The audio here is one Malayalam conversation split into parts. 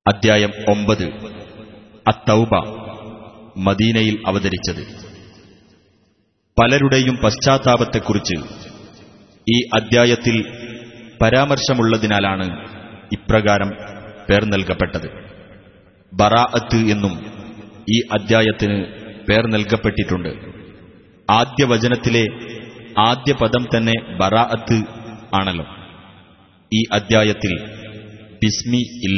അദ്ധ്യായം ഒമ്പത് അത്തൗബ മദീനയിൽ അവതരിച്ചത് പലരുടെയും പശ്ചാത്താപത്തെക്കുറിച്ച് ഈ അദ്ധ്യായത്തിൽ പരാമർശമുള്ളതിനാലാണ് ഇപ്രകാരം പേർ നൽകപ്പെട്ടത് ബറാഅത്ത് എന്നും ഈ അദ്ധ്യായത്തിന് പേർ നൽകപ്പെട്ടിട്ടുണ്ട് ആദ്യ വചനത്തിലെ ആദ്യ പദം തന്നെ ബറാഅത്ത് ആണല്ലോ ഈ അദ്ധ്യായത്തിൽ ബിസ്മി ഇല്ല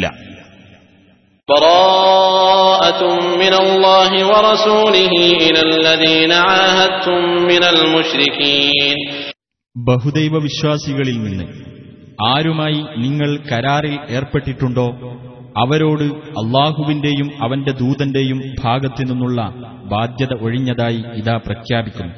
براءة من الله ورسوله إلى الذين عاهدتم من المشركين ബഹുദൈവ വിശ്വാസികളിൽ നിന്ന് ആരുമായി നിങ്ങൾ കരാറിൽ ഏർപ്പെട്ടിട്ടുണ്ടോ അവരോട് അള്ളാഹുവിന്റെയും അവന്റെ ദൂതന്റെയും ഭാഗത്തു നിന്നുള്ള ബാധ്യത ഒഴിഞ്ഞതായി ഇതാ പ്രഖ്യാപിക്കുന്നു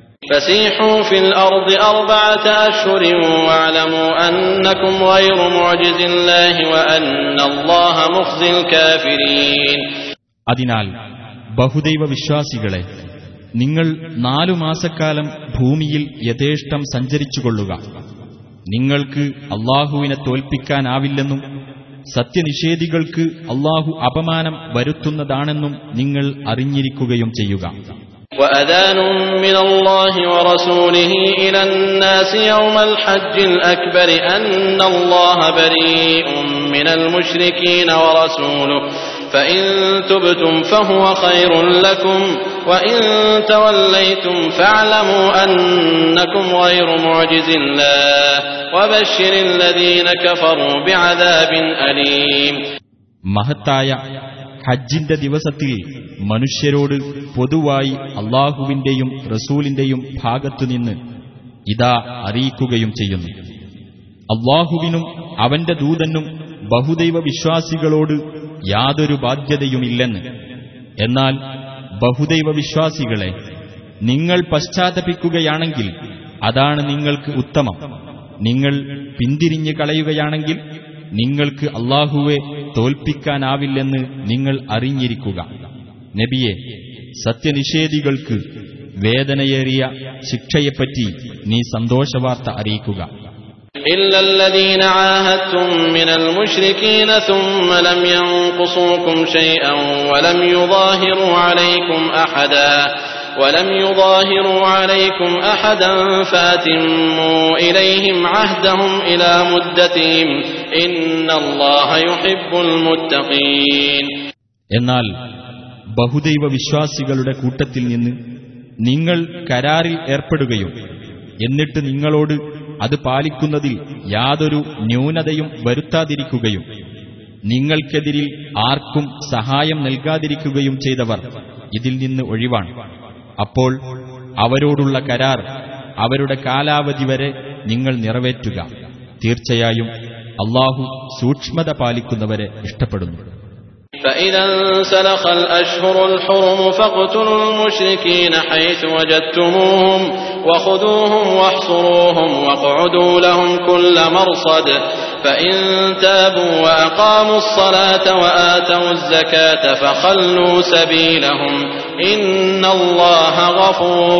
فسيحوا في الأرض أربعة أشهر واعلموا أنكم غير معجز الله وأن الله مخزي الكافرين അതിനാൽ ബഹുദൈവ വിശ്വാസികളെ നിങ്ങൾ നാലു മാസക്കാലം ഭൂമിയിൽ യഥേഷ്ടം സഞ്ചരിച്ചുകൊള്ളുക നിങ്ങൾക്ക് അള്ളാഹുവിനെ തോൽപ്പിക്കാനാവില്ലെന്നും സത്യനിഷേധികൾക്ക് അള്ളാഹു അപമാനം വരുത്തുന്നതാണെന്നും നിങ്ങൾ അറിഞ്ഞിരിക്കുകയും ചെയ്യുക وأذان من الله ورسوله إلى الناس يوم الحج الأكبر أن الله بريء من المشركين ورسوله فإن تبتم فهو خير لكم وإن توليتم فاعلموا أنكم غير معجز الله وبشر الذين كفروا بعذاب أليم മഹത്തായ ഹജ്ജിന്റെ ദിവസത്തിൽ മനുഷ്യരോട് പൊതുവായി അള്ളാഹുവിന്റെയും റസൂലിന്റെയും ഭാഗത്തുനിന്ന് ഇതാ അറിയിക്കുകയും ചെയ്യുന്നു അള്ളാഹുവിനും അവന്റെ ദൂതനും ബഹുദൈവ വിശ്വാസികളോട് യാതൊരു ബാധ്യതയുമില്ലെന്ന് എന്നാൽ ബഹുദൈവ വിശ്വാസികളെ നിങ്ങൾ പശ്ചാത്തപിക്കുകയാണെങ്കിൽ അതാണ് നിങ്ങൾക്ക് ഉത്തമം നിങ്ങൾ പിന്തിരിഞ്ഞു കളയുകയാണെങ്കിൽ നിങ്ങൾക്ക് അള്ളാഹുവെ തോൽപ്പിക്കാനാവില്ലെന്ന് നിങ്ങൾ അറിഞ്ഞിരിക്കുക നബിയെ സത്യനിഷേധികൾക്ക് വേദനയേറിയ ശിക്ഷയെപ്പറ്റി നീ സന്തോഷവാർത്ത അറിയിക്കുക إلا الذين عاهدتم من المشركين ثم لم ينقصوكم شيئا ولم يظاهروا عليكم أحدا ولم يظاهروا عليكم أحدا فاتموا إليهم عهدهم إلى مدتهم إن الله يحب المتقين എന്നാൽ ബഹുദൈവ വിശ്വാസികളുടെ കൂട്ടത്തിൽ നിന്ന് നിങ്ങൾ കരാറിൽ ഏർപ്പെടുകയും എന്നിട്ട് നിങ്ങളോട് അത് പാലിക്കുന്നതിൽ യാതൊരു ന്യൂനതയും വരുത്താതിരിക്കുകയും നിങ്ങൾക്കെതിരിൽ ആർക്കും സഹായം നൽകാതിരിക്കുകയും ചെയ്തവർ ഇതിൽ നിന്ന് ഒഴിവാണ് അപ്പോൾ അവരോടുള്ള കരാർ അവരുടെ കാലാവധി വരെ നിങ്ങൾ നിറവേറ്റുക തീർച്ചയായും അള്ളാഹു സൂക്ഷ്മത പാലിക്കുന്നവരെ ഇഷ്ടപ്പെടുന്നു فإذا انسلخ الأشهر الحرم فاقتلوا المشركين حيث وجدتموهم وخذوهم واحصروهم واقعدوا لهم كل مرصد فإن تابوا وأقاموا الصلاة وآتوا الزكاة فخلوا سبيلهم إن الله غفور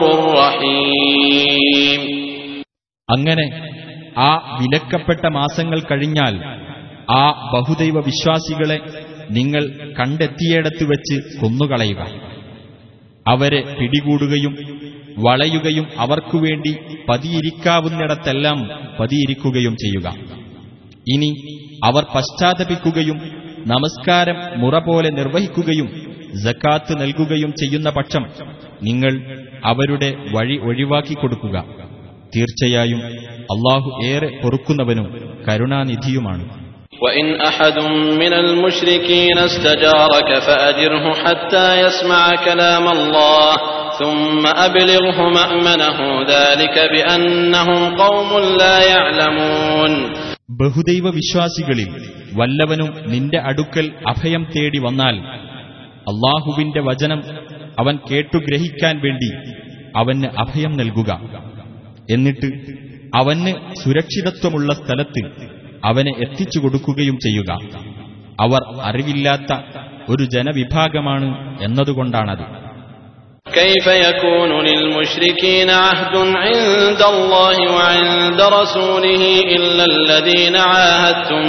رحيم അങ്ങനെ ആ വിലക്കപ്പെട്ട മാസങ്ങൾ കഴിഞ്ഞാൽ ആ ബഹുദൈവ വിശ്വാസികളെ നിങ്ങൾ കണ്ടെത്തിയിടത്ത് വെച്ച് കൊന്നുകളയുക അവരെ പിടികൂടുകയും വളയുകയും അവർക്കുവേണ്ടി പതിയിരിക്കാവുന്നിടത്തെല്ലാം പതിയിരിക്കുകയും ചെയ്യുക ഇനി അവർ പശ്ചാത്തപിക്കുകയും നമസ്കാരം മുറ പോലെ നിർവഹിക്കുകയും ജക്കാത്ത് നൽകുകയും ചെയ്യുന്ന പക്ഷം നിങ്ങൾ അവരുടെ വഴി ഒഴിവാക്കി കൊടുക്കുക തീർച്ചയായും അള്ളാഹു ഏറെ പൊറുക്കുന്നവനും കരുണാനിധിയുമാണ് وإن أحد من المشركين استجارك فأجره حتى يسمع كلام الله ثم أبلغه مأمنه ذلك بأنهم قوم لا يعلمون ബഹുദൈവ വിശ്വാസികളിൽ വല്ലവനും നിന്റെ അടുക്കൽ അഭയം തേടി വന്നാൽ അള്ളാഹുവിന്റെ വചനം അവൻ കേട്ടുഗ്രഹിക്കാൻ വേണ്ടി അവന് അഭയം നൽകുക എന്നിട്ട് അവന് സുരക്ഷിതത്വമുള്ള സ്ഥലത്ത് അവനെ എത്തിച്ചു കൊടുക്കുകയും ചെയ്യുക അവർ അറിവില്ലാത്ത ഒരു ജനവിഭാഗമാണ് എന്നതുകൊണ്ടാണത് كيف يكون للمشركين عهد عند الله وعند رسوله إلا الذين عاهدتم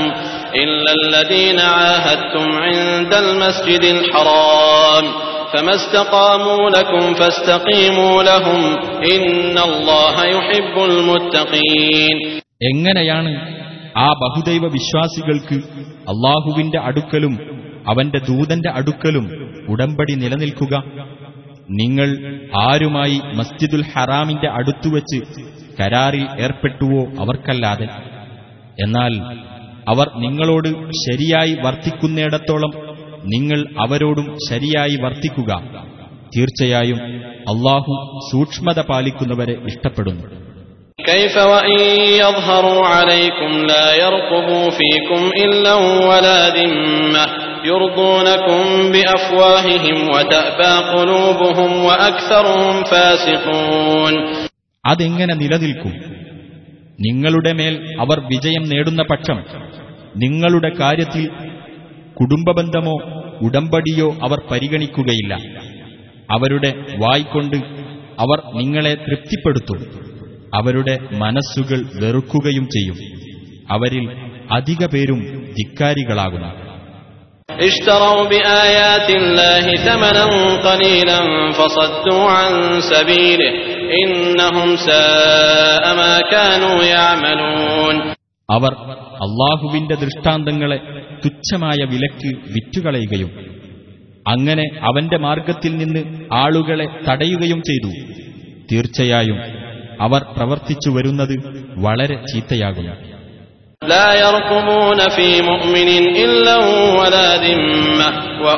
إلا الذين عاهدتم عند المسجد الحرام فما استقاموا لكم فاستقيموا لهم إن الله يحب المتقين എങ്ങനെയാണ് ആ ബഹുദൈവ വിശ്വാസികൾക്ക് അള്ളാഹുവിന്റെ അടുക്കലും അവന്റെ ദൂതന്റെ അടുക്കലും ഉടമ്പടി നിലനിൽക്കുക നിങ്ങൾ ആരുമായി മസ്ജിദുൽ ഹറാമിന്റെ അടുത്തുവച്ച് കരാറിൽ ഏർപ്പെട്ടുവോ അവർക്കല്ലാതെ എന്നാൽ അവർ നിങ്ങളോട് ശരിയായി വർത്തിക്കുന്നിടത്തോളം നിങ്ങൾ അവരോടും ശരിയായി വർത്തിക്കുക തീർച്ചയായും അള്ളാഹു സൂക്ഷ്മത പാലിക്കുന്നവരെ ഇഷ്ടപ്പെടുന്നു كيف وإن يظهروا عليكم لا يرقبوا فيكم إلا ولا ذمة يرضونكم بأفواههم وتأبى قلوبهم وأكثرهم فاسقون അതെങ്ങനെ നിലനിൽക്കും നിങ്ങളുടെ മേൽ അവർ വിജയം നേടുന്ന പക്ഷം നിങ്ങളുടെ കാര്യത്തിൽ കുടുംബബന്ധമോ ഉടമ്പടിയോ അവർ പരിഗണിക്കുകയില്ല അവരുടെ വായ്കൊണ്ട് അവർ നിങ്ങളെ തൃപ്തിപ്പെടുത്തും അവരുടെ മനസ്സുകൾ വെറുക്കുകയും ചെയ്യും അവരിൽ അധിക പേരും ധിക്കാരികളാകുന്നു اشتروا بآيات الله ثمنا قليلا فصدوا عن سبيله إنهم ساء ما كانوا يعملون അവർ അള്ളാഹുവിന്റെ ദൃഷ്ടാന്തങ്ങളെ തുച്ഛമായ വിലക്ക് വിറ്റുകളയുകയും അങ്ങനെ അവന്റെ മാർഗത്തിൽ നിന്ന് ആളുകളെ തടയുകയും ചെയ്തു തീർച്ചയായും അവർ പ്രവർത്തിച്ചു വരുന്നത് വളരെ ചീത്തയാകുന്നു لا يرقبون في مؤمن إلا ولا ذمة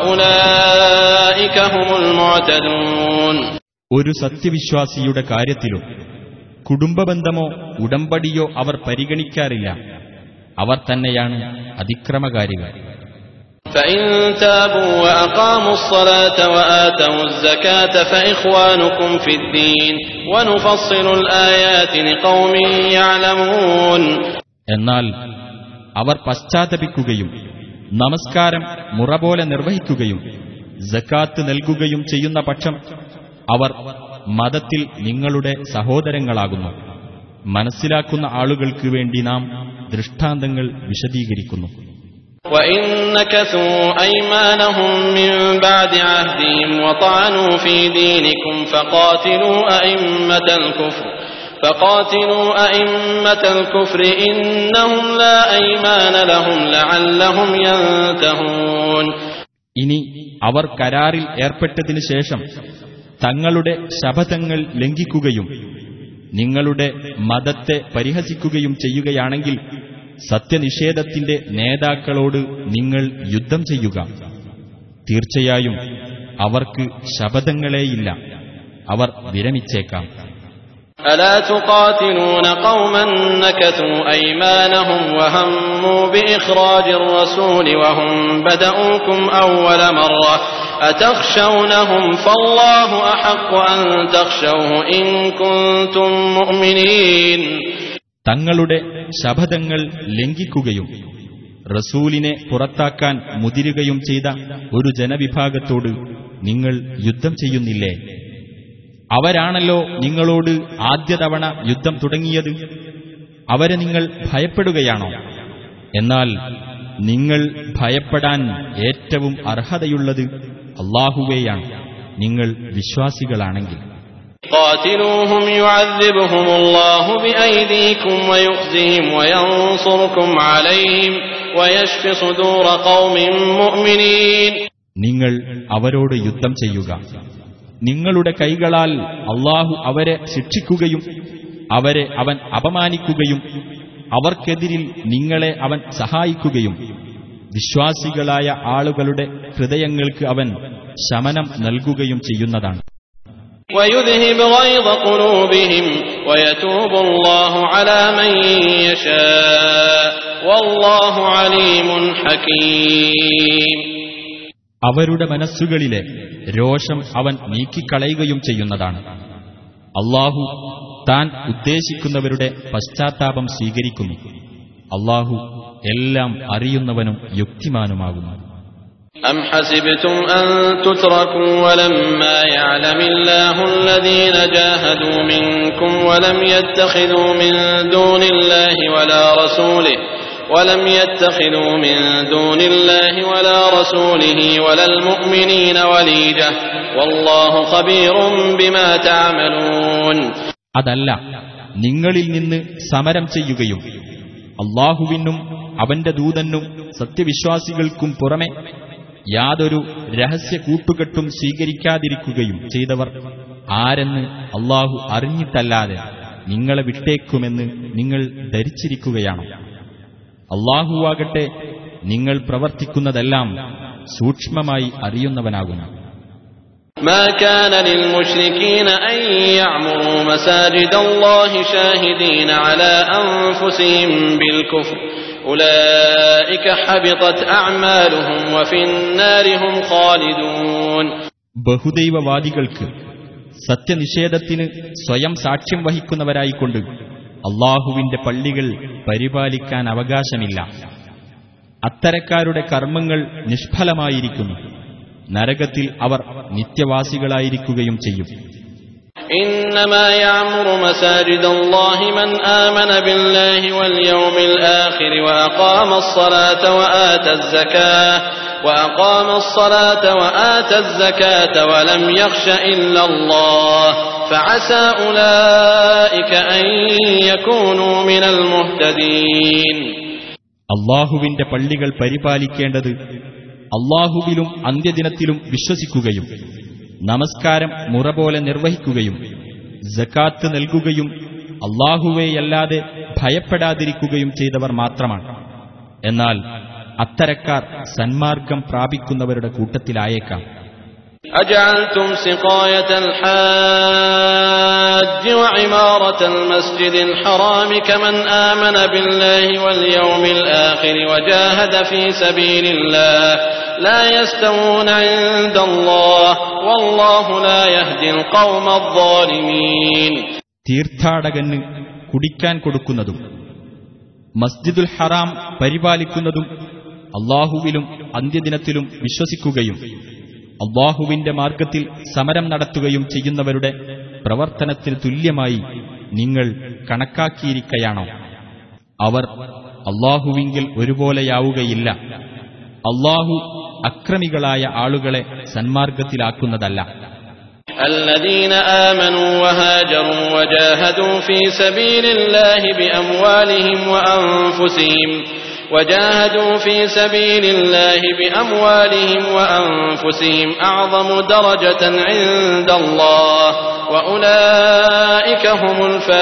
وأولئك هم المعتدون ഒരു സത്യവിശ്വാസിയുടെ കാര്യത്തിലും കുടുംബബന്ധമോ ഉടമ്പടിയോ അവർ പരിഗണിക്കാറില്ല അവർ തന്നെയാണ് അതിക്രമകാരികൾ فإن تابوا وأقاموا الصلاة وآتوا الزكاة فإخوانكم في الدين ونفصل الآيات لقوم يعلمون എന്നാൽ അവർ പശ്ചാത്തപിക്കുകയും നമസ്കാരം മുറ പോലെ നിർവഹിക്കുകയും ജക്കാത്ത് നൽകുകയും ചെയ്യുന്ന പക്ഷം അവർ മതത്തിൽ നിങ്ങളുടെ സഹോദരങ്ങളാകുന്നു മനസ്സിലാക്കുന്ന ആളുകൾക്ക് വേണ്ടി നാം ദൃഷ്ടാന്തങ്ങൾ വിശദീകരിക്കുന്നു وإن نكثوا أيمانهم من بعد عهدهم وطعنوا في دينكم فقاتلوا أئمة الكفر فقاتلوا أئمة الكفر إنهم لا أيمان لهم لعلهم ينتهون ഇനി അവർ കരാറിൽ ഏർപ്പെട്ടതിനു ശേഷം തങ്ങളുടെ ശപഥങ്ങൾ ലംഘിക്കുകയും നിങ്ങളുടെ മതത്തെ പരിഹസിക്കുകയും ചെയ്യുകയാണെങ്കിൽ സത്യനിഷേധത്തിന്റെ നേതാക്കളോട് നിങ്ങൾ യുദ്ധം ചെയ്യുക തീർച്ചയായും അവർക്ക് ശപഥങ്ങളേയില്ല അവർ വിരമിച്ചേക്കാം ألا تقاتلون قوما نكثوا أيمانهم وهموا بإخراج الرسول وهم بدؤوكم أول مرة أتخشونهم فالله أحق أن تخشوه إن كنتم مؤمنين തങ്ങളുടെ ശപഥങ്ങൾ ലംഘിക്കുകയും റസൂലിനെ പുറത്താക്കാൻ മുതിരുകയും ചെയ്ത ഒരു ജനവിഭാഗത്തോട് നിങ്ങൾ യുദ്ധം ചെയ്യുന്നില്ലേ അവരാണല്ലോ നിങ്ങളോട് ആദ്യ തവണ യുദ്ധം തുടങ്ങിയത് അവരെ നിങ്ങൾ ഭയപ്പെടുകയാണോ എന്നാൽ നിങ്ങൾ ഭയപ്പെടാൻ ഏറ്റവും അർഹതയുള്ളത് അള്ളാഹുവേയാണ് നിങ്ങൾ വിശ്വാസികളാണെങ്കിൽ قاتلوهم يعذبهم الله بأيديكم ويخزهم وينصركم عليهم ويشف صدور قوم مؤمنين നിങ്ങൾ അവരോട് യുദ്ധം ചെയ്യുക നിങ്ങളുടെ കൈകളാൽ അള്ളാഹു അവരെ ശിക്ഷിക്കുകയും അവരെ അവൻ അപമാനിക്കുകയും അവർക്കെതിരിൽ നിങ്ങളെ അവൻ സഹായിക്കുകയും വിശ്വാസികളായ ആളുകളുടെ ഹൃദയങ്ങൾക്ക് അവൻ ശമനം നൽകുകയും ചെയ്യുന്നതാണ് ويذهب غيظ قلوبهم ويتوب الله على من يشاء والله عليم حكيم അവരുടെ മനസ്സുകളിലെ രോഷം അവൻ നീക്കിക്കളയുകയും ചെയ്യുന്നതാണ് അള്ളാഹു താൻ ഉദ്ദേശിക്കുന്നവരുടെ പശ്ചാത്താപം സ്വീകരിക്കുന്നു അള്ളാഹു എല്ലാം അറിയുന്നവനും യുക്തിമാനുമാകുന്നു أم حسبتم أن تتركوا ولما يعلم الله الذين جاهدوا منكم ولم يتخذوا من دون الله ولا رسوله ولم يتخذوا من دون الله ولا رسوله ولا المؤمنين وليجة والله خبير بما تعملون അതല്ല നിങ്ങളിൽ നിന്ന് സമരം ചെയ്യുകയും അള്ളാഹുവിനും അവന്റെ ദൂതനും സത്യവിശ്വാസികൾക്കും പുറമെ യാതൊരു രഹസ്യ കൂട്ടുകെട്ടും സ്വീകരിക്കാതിരിക്കുകയും ചെയ്തവർ ആരെന്ന് അള്ളാഹു അറിഞ്ഞിട്ടല്ലാതെ നിങ്ങളെ വിട്ടേക്കുമെന്ന് നിങ്ങൾ ധരിച്ചിരിക്കുകയാണോ അള്ളാഹുവാകട്ടെ നിങ്ങൾ പ്രവർത്തിക്കുന്നതെല്ലാം സൂക്ഷ്മമായി അറിയുന്നവനാകുന്നു ما كان للمشركين أن يعمروا مساجد الله شاهدين على أنفسهم بالكفر أولئك حبطت أعمالهم وفي النار هم خالدون ബഹുദൈവവാദികൾക്ക് സത്യനിഷേധത്തിന് സ്വയം സാക്ഷ്യം വഹിക്കുന്നവരായിക്കൊണ്ട് അള്ളാഹുവിന്റെ പള്ളികൾ പരിപാലിക്കാൻ അവകാശമില്ല അത്തരക്കാരുടെ കർമ്മങ്ങൾ നിഷ്ഫലമായിരിക്കുന്നു നരകത്തിൽ അവർ നിത്യവാസികളായിരിക്കുകയും ചെയ്യും إنما يعمر مساجد الله من آمن بالله واليوم الآخر وأقام الصلاة وآتى الزكاة وأقام الصلاة وآتى الزكاة ولم يخش إلا الله فعسى أولئك أن يكونوا من المهتدين അള്ളാഹുവിന്റെ പള്ളികൾ പരിപാലിക്കേണ്ടത് അള്ളാഹുവിലും അന്ത്യദിനത്തിലും വിശ്വസിക്കുകയും നമസ്കാരം മുറ പോലെ നിർവഹിക്കുകയും ജക്കാത്ത് നൽകുകയും അള്ളാഹുവേയല്ലാതെ ഭയപ്പെടാതിരിക്കുകയും ചെയ്തവർ മാത്രമാണ് എന്നാൽ അത്തരക്കാർ സന്മാർഗം പ്രാപിക്കുന്നവരുടെ കൂട്ടത്തിലായേക്കാം أجعلتم سقاية الحاج وعمارة المسجد الحرام كمن آمن بالله واليوم الآخر وجاهد في سبيل الله لا يستوون عند الله والله لا يهدي القوم الظالمين തീർത്ഥാടകന് കുടിക്കാൻ കൊടുക്കുന്നതും മസ്ജിദുൽ ഹറാം പരിപാലിക്കുന്നതും അള്ളാഹുവിലും അന്ത്യദിനത്തിലും വിശ്വസിക്കുകയും അള്ളാഹുവിന്റെ മാർഗത്തിൽ സമരം നടത്തുകയും ചെയ്യുന്നവരുടെ പ്രവർത്തനത്തിന് തുല്യമായി നിങ്ങൾ കണക്കാക്കിയിരിക്കയാണോ അവർ അള്ളാഹുവിങ്കിൽ ഒരുപോലെയാവുകയില്ല അള്ളാഹു അക്രമികളായ ആളുകളെ സന്മാർഗത്തിലാക്കുന്നതല്ല الذين آمنوا وهاجروا وجاهدوا في سبيل الله بأموالهم وأنفسهم وجاهدوا في سبيل الله بأموالهم وأنفسهم أعظم درجة عند الله وأولئك هم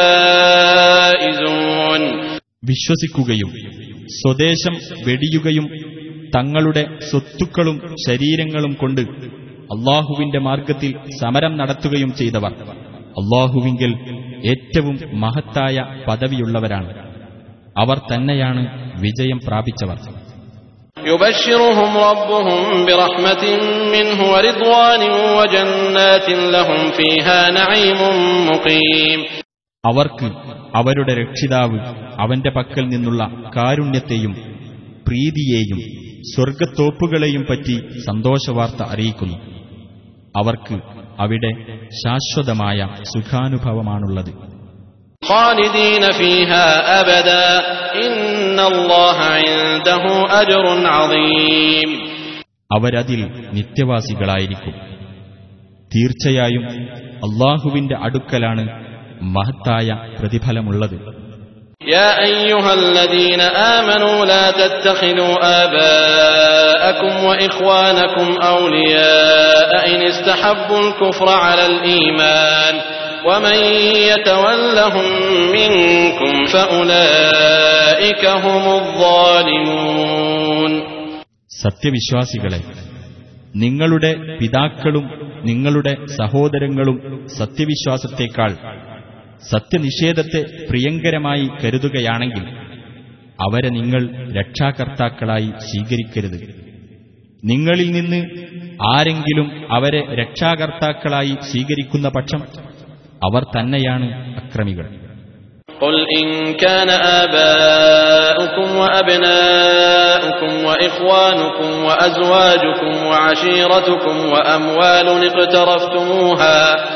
الفائزون വിശ്വസിക്കുകയും സ്വദേശം വെടിയുകയും തങ്ങളുടെ സ്വത്തുക്കളും ശരീരങ്ങളും കൊണ്ട് അള്ളാഹുവിന്റെ മാർഗത്തിൽ സമരം നടത്തുകയും ചെയ്തവർ അള്ളാഹുവിങ്കിൽ ഏറ്റവും മഹത്തായ പദവിയുള്ളവരാണ് അവർ തന്നെയാണ് വിജയം പ്രാപിച്ചവർ يبشرهم ربهم برحمة منه ورضوان وجنات لهم فيها نعيم مقيم അവർക്ക് അവരുടെ രക്ഷിതാവ് അവന്റെ പക്കൽ നിന്നുള്ള കാരുണ്യത്തെയും പ്രീതിയെയും സ്വർഗത്തോപ്പുകളെയും പറ്റി സന്തോഷവാർത്ത അറിയിക്കുന്നു അവർക്ക് അവിടെ ശാശ്വതമായ സുഖാനുഭവമാണുള്ളത് خالدين فيها أبدا إن الله عنده أجر عظيم അവരതിൽ നിത്യവാസികളായിരിക്കും തീർച്ചയായും അള്ളാഹുവിന്റെ അടുക്കലാണ് മഹത്തായ പ്രതിഫലമുള്ളത് يا أيها الذين آمنوا لا تتخذوا آباءكم وإخوانكم أولياء إن استحبوا الكفر على الإيمان ومن يتولهم منكم فأولئك هم الظالمون സത്യവിശ്വാസികളെ നിങ്ങളുടെ പിതാക്കളും നിങ്ങളുടെ സഹോദരങ്ങളും സത്യവിശ്വാസത്തേക്കാൾ സത്യനിഷേധത്തെ പ്രിയങ്കരമായി കരുതുകയാണെങ്കിൽ അവരെ നിങ്ങൾ രക്ഷാകർത്താക്കളായി സ്വീകരിക്കരുത് നിങ്ങളിൽ നിന്ന് ആരെങ്കിലും അവരെ രക്ഷാകർത്താക്കളായി സ്വീകരിക്കുന്ന പക്ഷം അവർ തന്നെയാണ് അക്രമികൾ قل إن كان آباؤكم وأبناؤكم وإخوانكم وأزواجكم وعشيرتكم وأموال اقترفتموها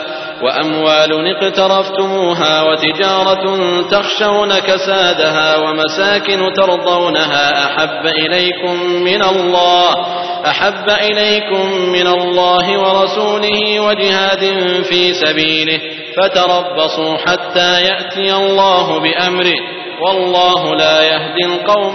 وأموال اقترفتموها وتجارة تخشون كسادها ومساكن ترضونها أحب إليكم من الله أحب إليكم من الله ورسوله وجهاد في سبيله فتربصوا حتى يأتي الله بأمره والله لا يهدي القوم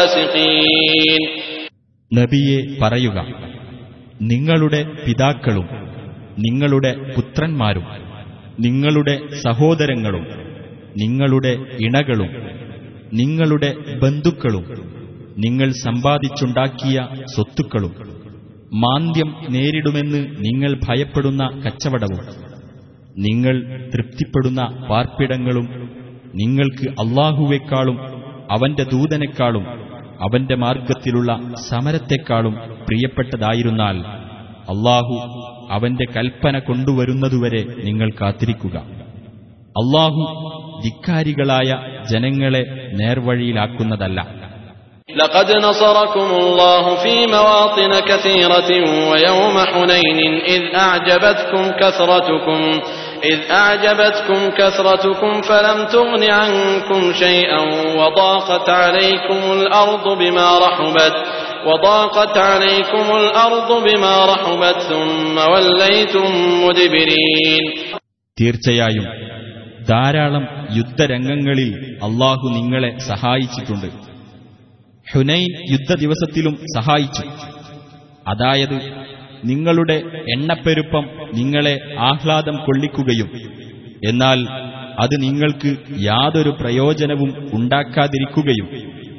الفاسقين നബിയെ പറയുക നിങ്ങളുടെ പിതാക്കളും നിങ്ങളുടെ പുത്രന്മാരും നിങ്ങളുടെ സഹോദരങ്ങളും നിങ്ങളുടെ ഇണകളും നിങ്ങളുടെ ബന്ധുക്കളും നിങ്ങൾ സമ്പാദിച്ചുണ്ടാക്കിയ സ്വത്തുക്കളും മാന്ദ്യം നേരിടുമെന്ന് നിങ്ങൾ ഭയപ്പെടുന്ന കച്ചവടവും നിങ്ങൾ തൃപ്തിപ്പെടുന്ന പാർപ്പിടങ്ങളും നിങ്ങൾക്ക് അള്ളാഹുവേക്കാളും അവന്റെ ദൂതനേക്കാളും അവന്റെ മാർഗത്തിലുള്ള സമരത്തെക്കാളും പ്രിയപ്പെട്ടതായിരുന്നാൽ അള്ളാഹു അവന്റെ കൽപ്പന കൊണ്ടുവരുന്നതുവരെ നിങ്ങൾ കാത്തിരിക്കുക അള്ളാഹു ധിക്കാരികളായ ജനങ്ങളെ നേർവഴിയിലാക്കുന്നതല്ല لقد نصركم الله في مواطن كثيرة ويوم حنين إذ أعجبتكم كثرتكم إذ أعجبتكم كثرتكم فلم تغن عنكم شيئا وضاقت عليكم الأرض بما رحبت وضاقت عليكم الأرض بما رحبت ثم وليتم مدبرين തീർച്ചയായും ധാരാളം യുദ്ധരംഗങ്ങളിൽ അള്ളാഹു നിങ്ങളെ സഹായിച്ചിട്ടുണ്ട് ഹുനൈൻ യുദ്ധ ദിവസത്തിലും സഹായിച്ചു അതായത് നിങ്ങളുടെ എണ്ണപ്പെരുപ്പം നിങ്ങളെ ആഹ്ലാദം കൊള്ളിക്കുകയും എന്നാൽ അത് നിങ്ങൾക്ക് യാതൊരു പ്രയോജനവും ഉണ്ടാക്കാതിരിക്കുകയും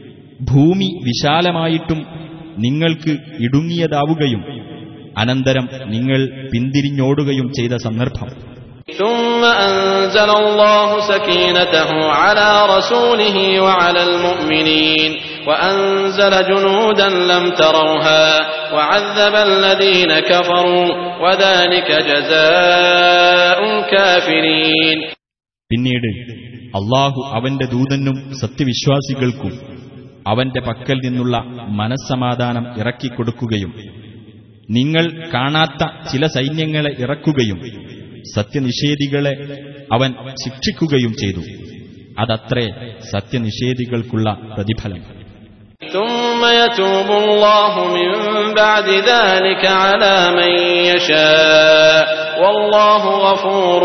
ഭൂമി വിശാലമായിട്ടും നിങ്ങൾക്ക് ഇടുങ്ങിയതാവുകയും അനന്തരം നിങ്ങൾ പിന്തിരിഞ്ഞോടുകയും ചെയ്ത സന്ദർഭം ثم أنزل الله سكينته على رسوله وعلى المؤمنين وأنزل جنودا لم تروها وعذب الذين كفروا وذلك جزاء الكافرين പിന്നീട് അള്ളാഹു അവന്റെ ദൂതനും സത്യവിശ്വാസികൾക്കും അവന്റെ പക്കൽ നിന്നുള്ള മനസ്സമാധാനം ഇറക്കിക്കൊടുക്കുകയും നിങ്ങൾ കാണാത്ത ചില സൈന്യങ്ങളെ ഇറക്കുകയും സത്യനിഷേധികളെ അവൻ ശിക്ഷിക്കുകയും ചെയ്തു അതത്രേ സത്യനിഷേധികൾക്കുള്ള പ്രതിഫലം ثم يتوب الله من بعد ذلك على من يشاء والله غفور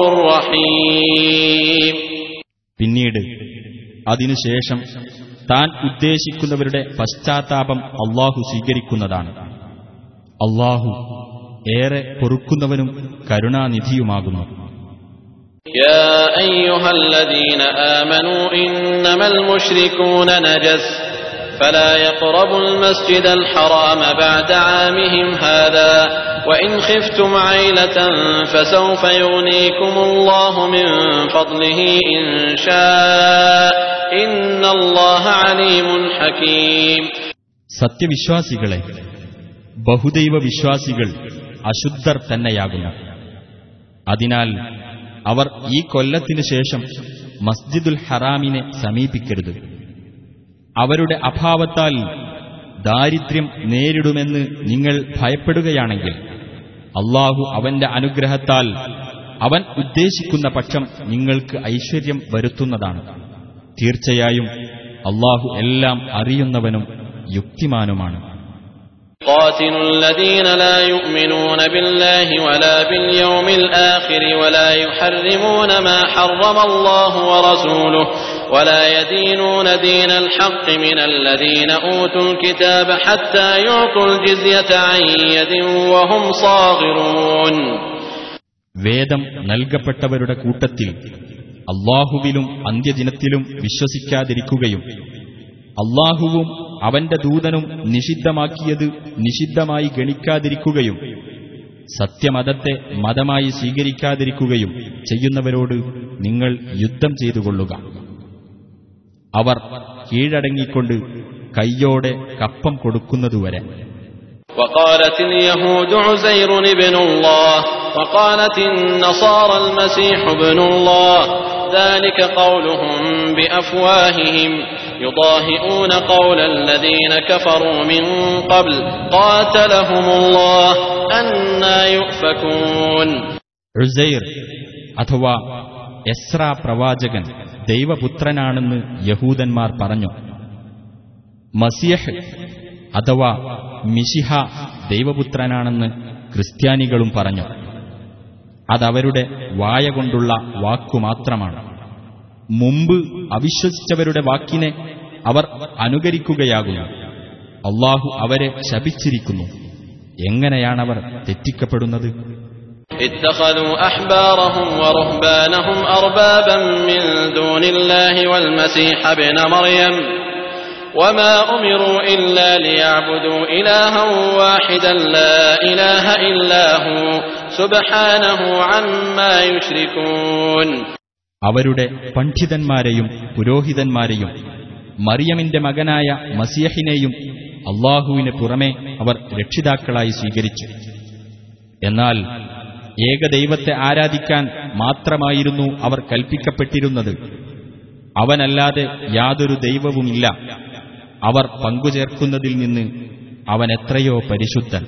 رحيم പിന്നീട് അതിനുശേഷം താൻ ഉദ്ദേശിക്കുന്നവരുടെ പശ്ചാത്താപം അള്ളാഹു സ്വീകരിക്കുന്നതാണ് അള്ളാഹു ഏറെ പൊറുക്കുന്നവനും കരുണാനിധിയുമാകുന്നു يا أيها الذين آمنوا إنما المشركون نجس فلا يقربوا المسجد الحرام بعد عامهم هذا وإن خفتم عيلة فسوف يغنيكم الله من فضله إن شاء إن الله عليم حكيم സത്യവിശ്വാസികളെ ബഹുദൈവ വിശ്വാസികൾ അശുദ്ധർ തന്നെയാകുന്നു അതിനാൽ അവർ ഈ കൊല്ലത്തിനു ശേഷം മസ്ജിദുൽ ഹറാമിനെ സമീപിക്കരുത് അവരുടെ അഭാവത്താൽ ദാരിദ്ര്യം നേരിടുമെന്ന് നിങ്ങൾ ഭയപ്പെടുകയാണെങ്കിൽ അള്ളാഹു അവന്റെ അനുഗ്രഹത്താൽ അവൻ ഉദ്ദേശിക്കുന്ന പക്ഷം നിങ്ങൾക്ക് ഐശ്വര്യം വരുത്തുന്നതാണ് തീർച്ചയായും അള്ളാഹു എല്ലാം അറിയുന്നവനും യുക്തിമാനുമാണ് قاتلوا الذين لا يؤمنون بالله ولا باليوم الآخر ولا يحرمون ما حرم الله ورسوله ولا يدينون دين الحق من الذين أوتوا الكتاب حتى يعطوا الجزية عن يد وهم صاغرون വേദം നൽകപ്പെട്ടവരുടെ കൂട്ടത്തിൽ അള്ളാഹുവിലും അന്ത്യദിനത്തിലും വിശ്വസിക്കാതിരിക്കുകയും അള്ളാഹുവും അവന്റെ ദൂതനും നിഷിദ്ധമാക്കിയത് നിഷിദ്ധമായി ഗണിക്കാതിരിക്കുകയും സത്യമതത്തെ മതമായി സ്വീകരിക്കാതിരിക്കുകയും ചെയ്യുന്നവരോട് നിങ്ങൾ യുദ്ധം ചെയ്തുകൊള്ളുക അവർ കീഴടങ്ങിക്കൊണ്ട് കയ്യോടെ കപ്പം കൊടുക്കുന്നതുവരെ وقالت اليهود عزير ابن الله وقالت النصارى المسيح ابن الله ذلك قولهم بأفواههم يضاهئون قول الذين كفروا من قبل قاتلهم الله أنا يؤفكون ഉസൈർ അഥവാ എസ്ര പ്രവാചകൻ ദൈവപുത്രനാണെന്ന് യഹൂദന്മാർ പറഞ്ഞു മസിയഹ് അഥവാ മിഷിഹ ദൈവപുത്രനാണെന്ന് ക്രിസ്ത്യാനികളും പറഞ്ഞു അതവരുടെ വായ കൊണ്ടുള്ള വാക്കുമാത്രമാണ് മുമ്പ് അവിശ്വസിച്ചവരുടെ വാക്കിനെ അവർ അനുകരിക്കുകയാകുന്നു അള്ളാഹു അവരെ ശപിച്ചിരിക്കുന്നു എങ്ങനെയാണവർ തെറ്റിക്കപ്പെടുന്നത് اتخذوا أحبارهم ورهبانهم أربابا من دون الله والمسيح ابن مريم وما أمروا إلا ليعبدوا إلها واحدا لا إله إلا هو سبحانه عما يشركون അവരുടെ പണ്ഡിതന്മാരെയും പുരോഹിതന്മാരെയും മറിയമിന്റെ മകനായ മസിയഹിനെയും അള്ളാഹുവിന് പുറമെ അവർ രക്ഷിതാക്കളായി സ്വീകരിച്ചു എന്നാൽ ഏകദൈവത്തെ ആരാധിക്കാൻ മാത്രമായിരുന്നു അവർ കൽപ്പിക്കപ്പെട്ടിരുന്നത് അവനല്ലാതെ യാതൊരു ദൈവവുമില്ല അവർ പങ്കുചേർക്കുന്നതിൽ നിന്ന് അവൻ എത്രയോ പരിശുദ്ധൻ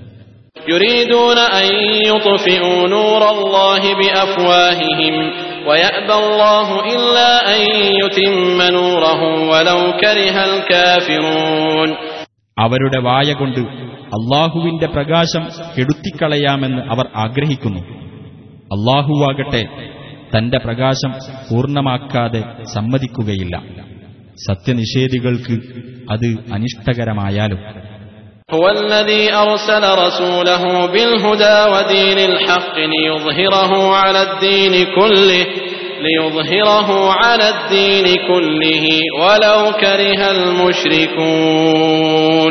يريدون أن يطفئوا نور الله بأفواههم ويأبى الله إلا أن يتم نوره ولو كره الكافرون അവരുടെ വായ കൊണ്ട് അള്ളാഹുവിന്റെ പ്രകാശം കെടുത്തിക്കളയാമെന്ന് അവർ ആഗ്രഹിക്കുന്നു അള്ളാഹുവാകട്ടെ തന്റെ പ്രകാശം പൂർണ്ണമാക്കാതെ സമ്മതിക്കുകയില്ല സത്യനിഷേധികൾക്ക് അത് അനിഷ്ടകരമായാലും هو الذي أرسل رسوله بالهدى ودين الحق ليظهره على الدين كله ليظهره على الدين كله ولو كره المشركون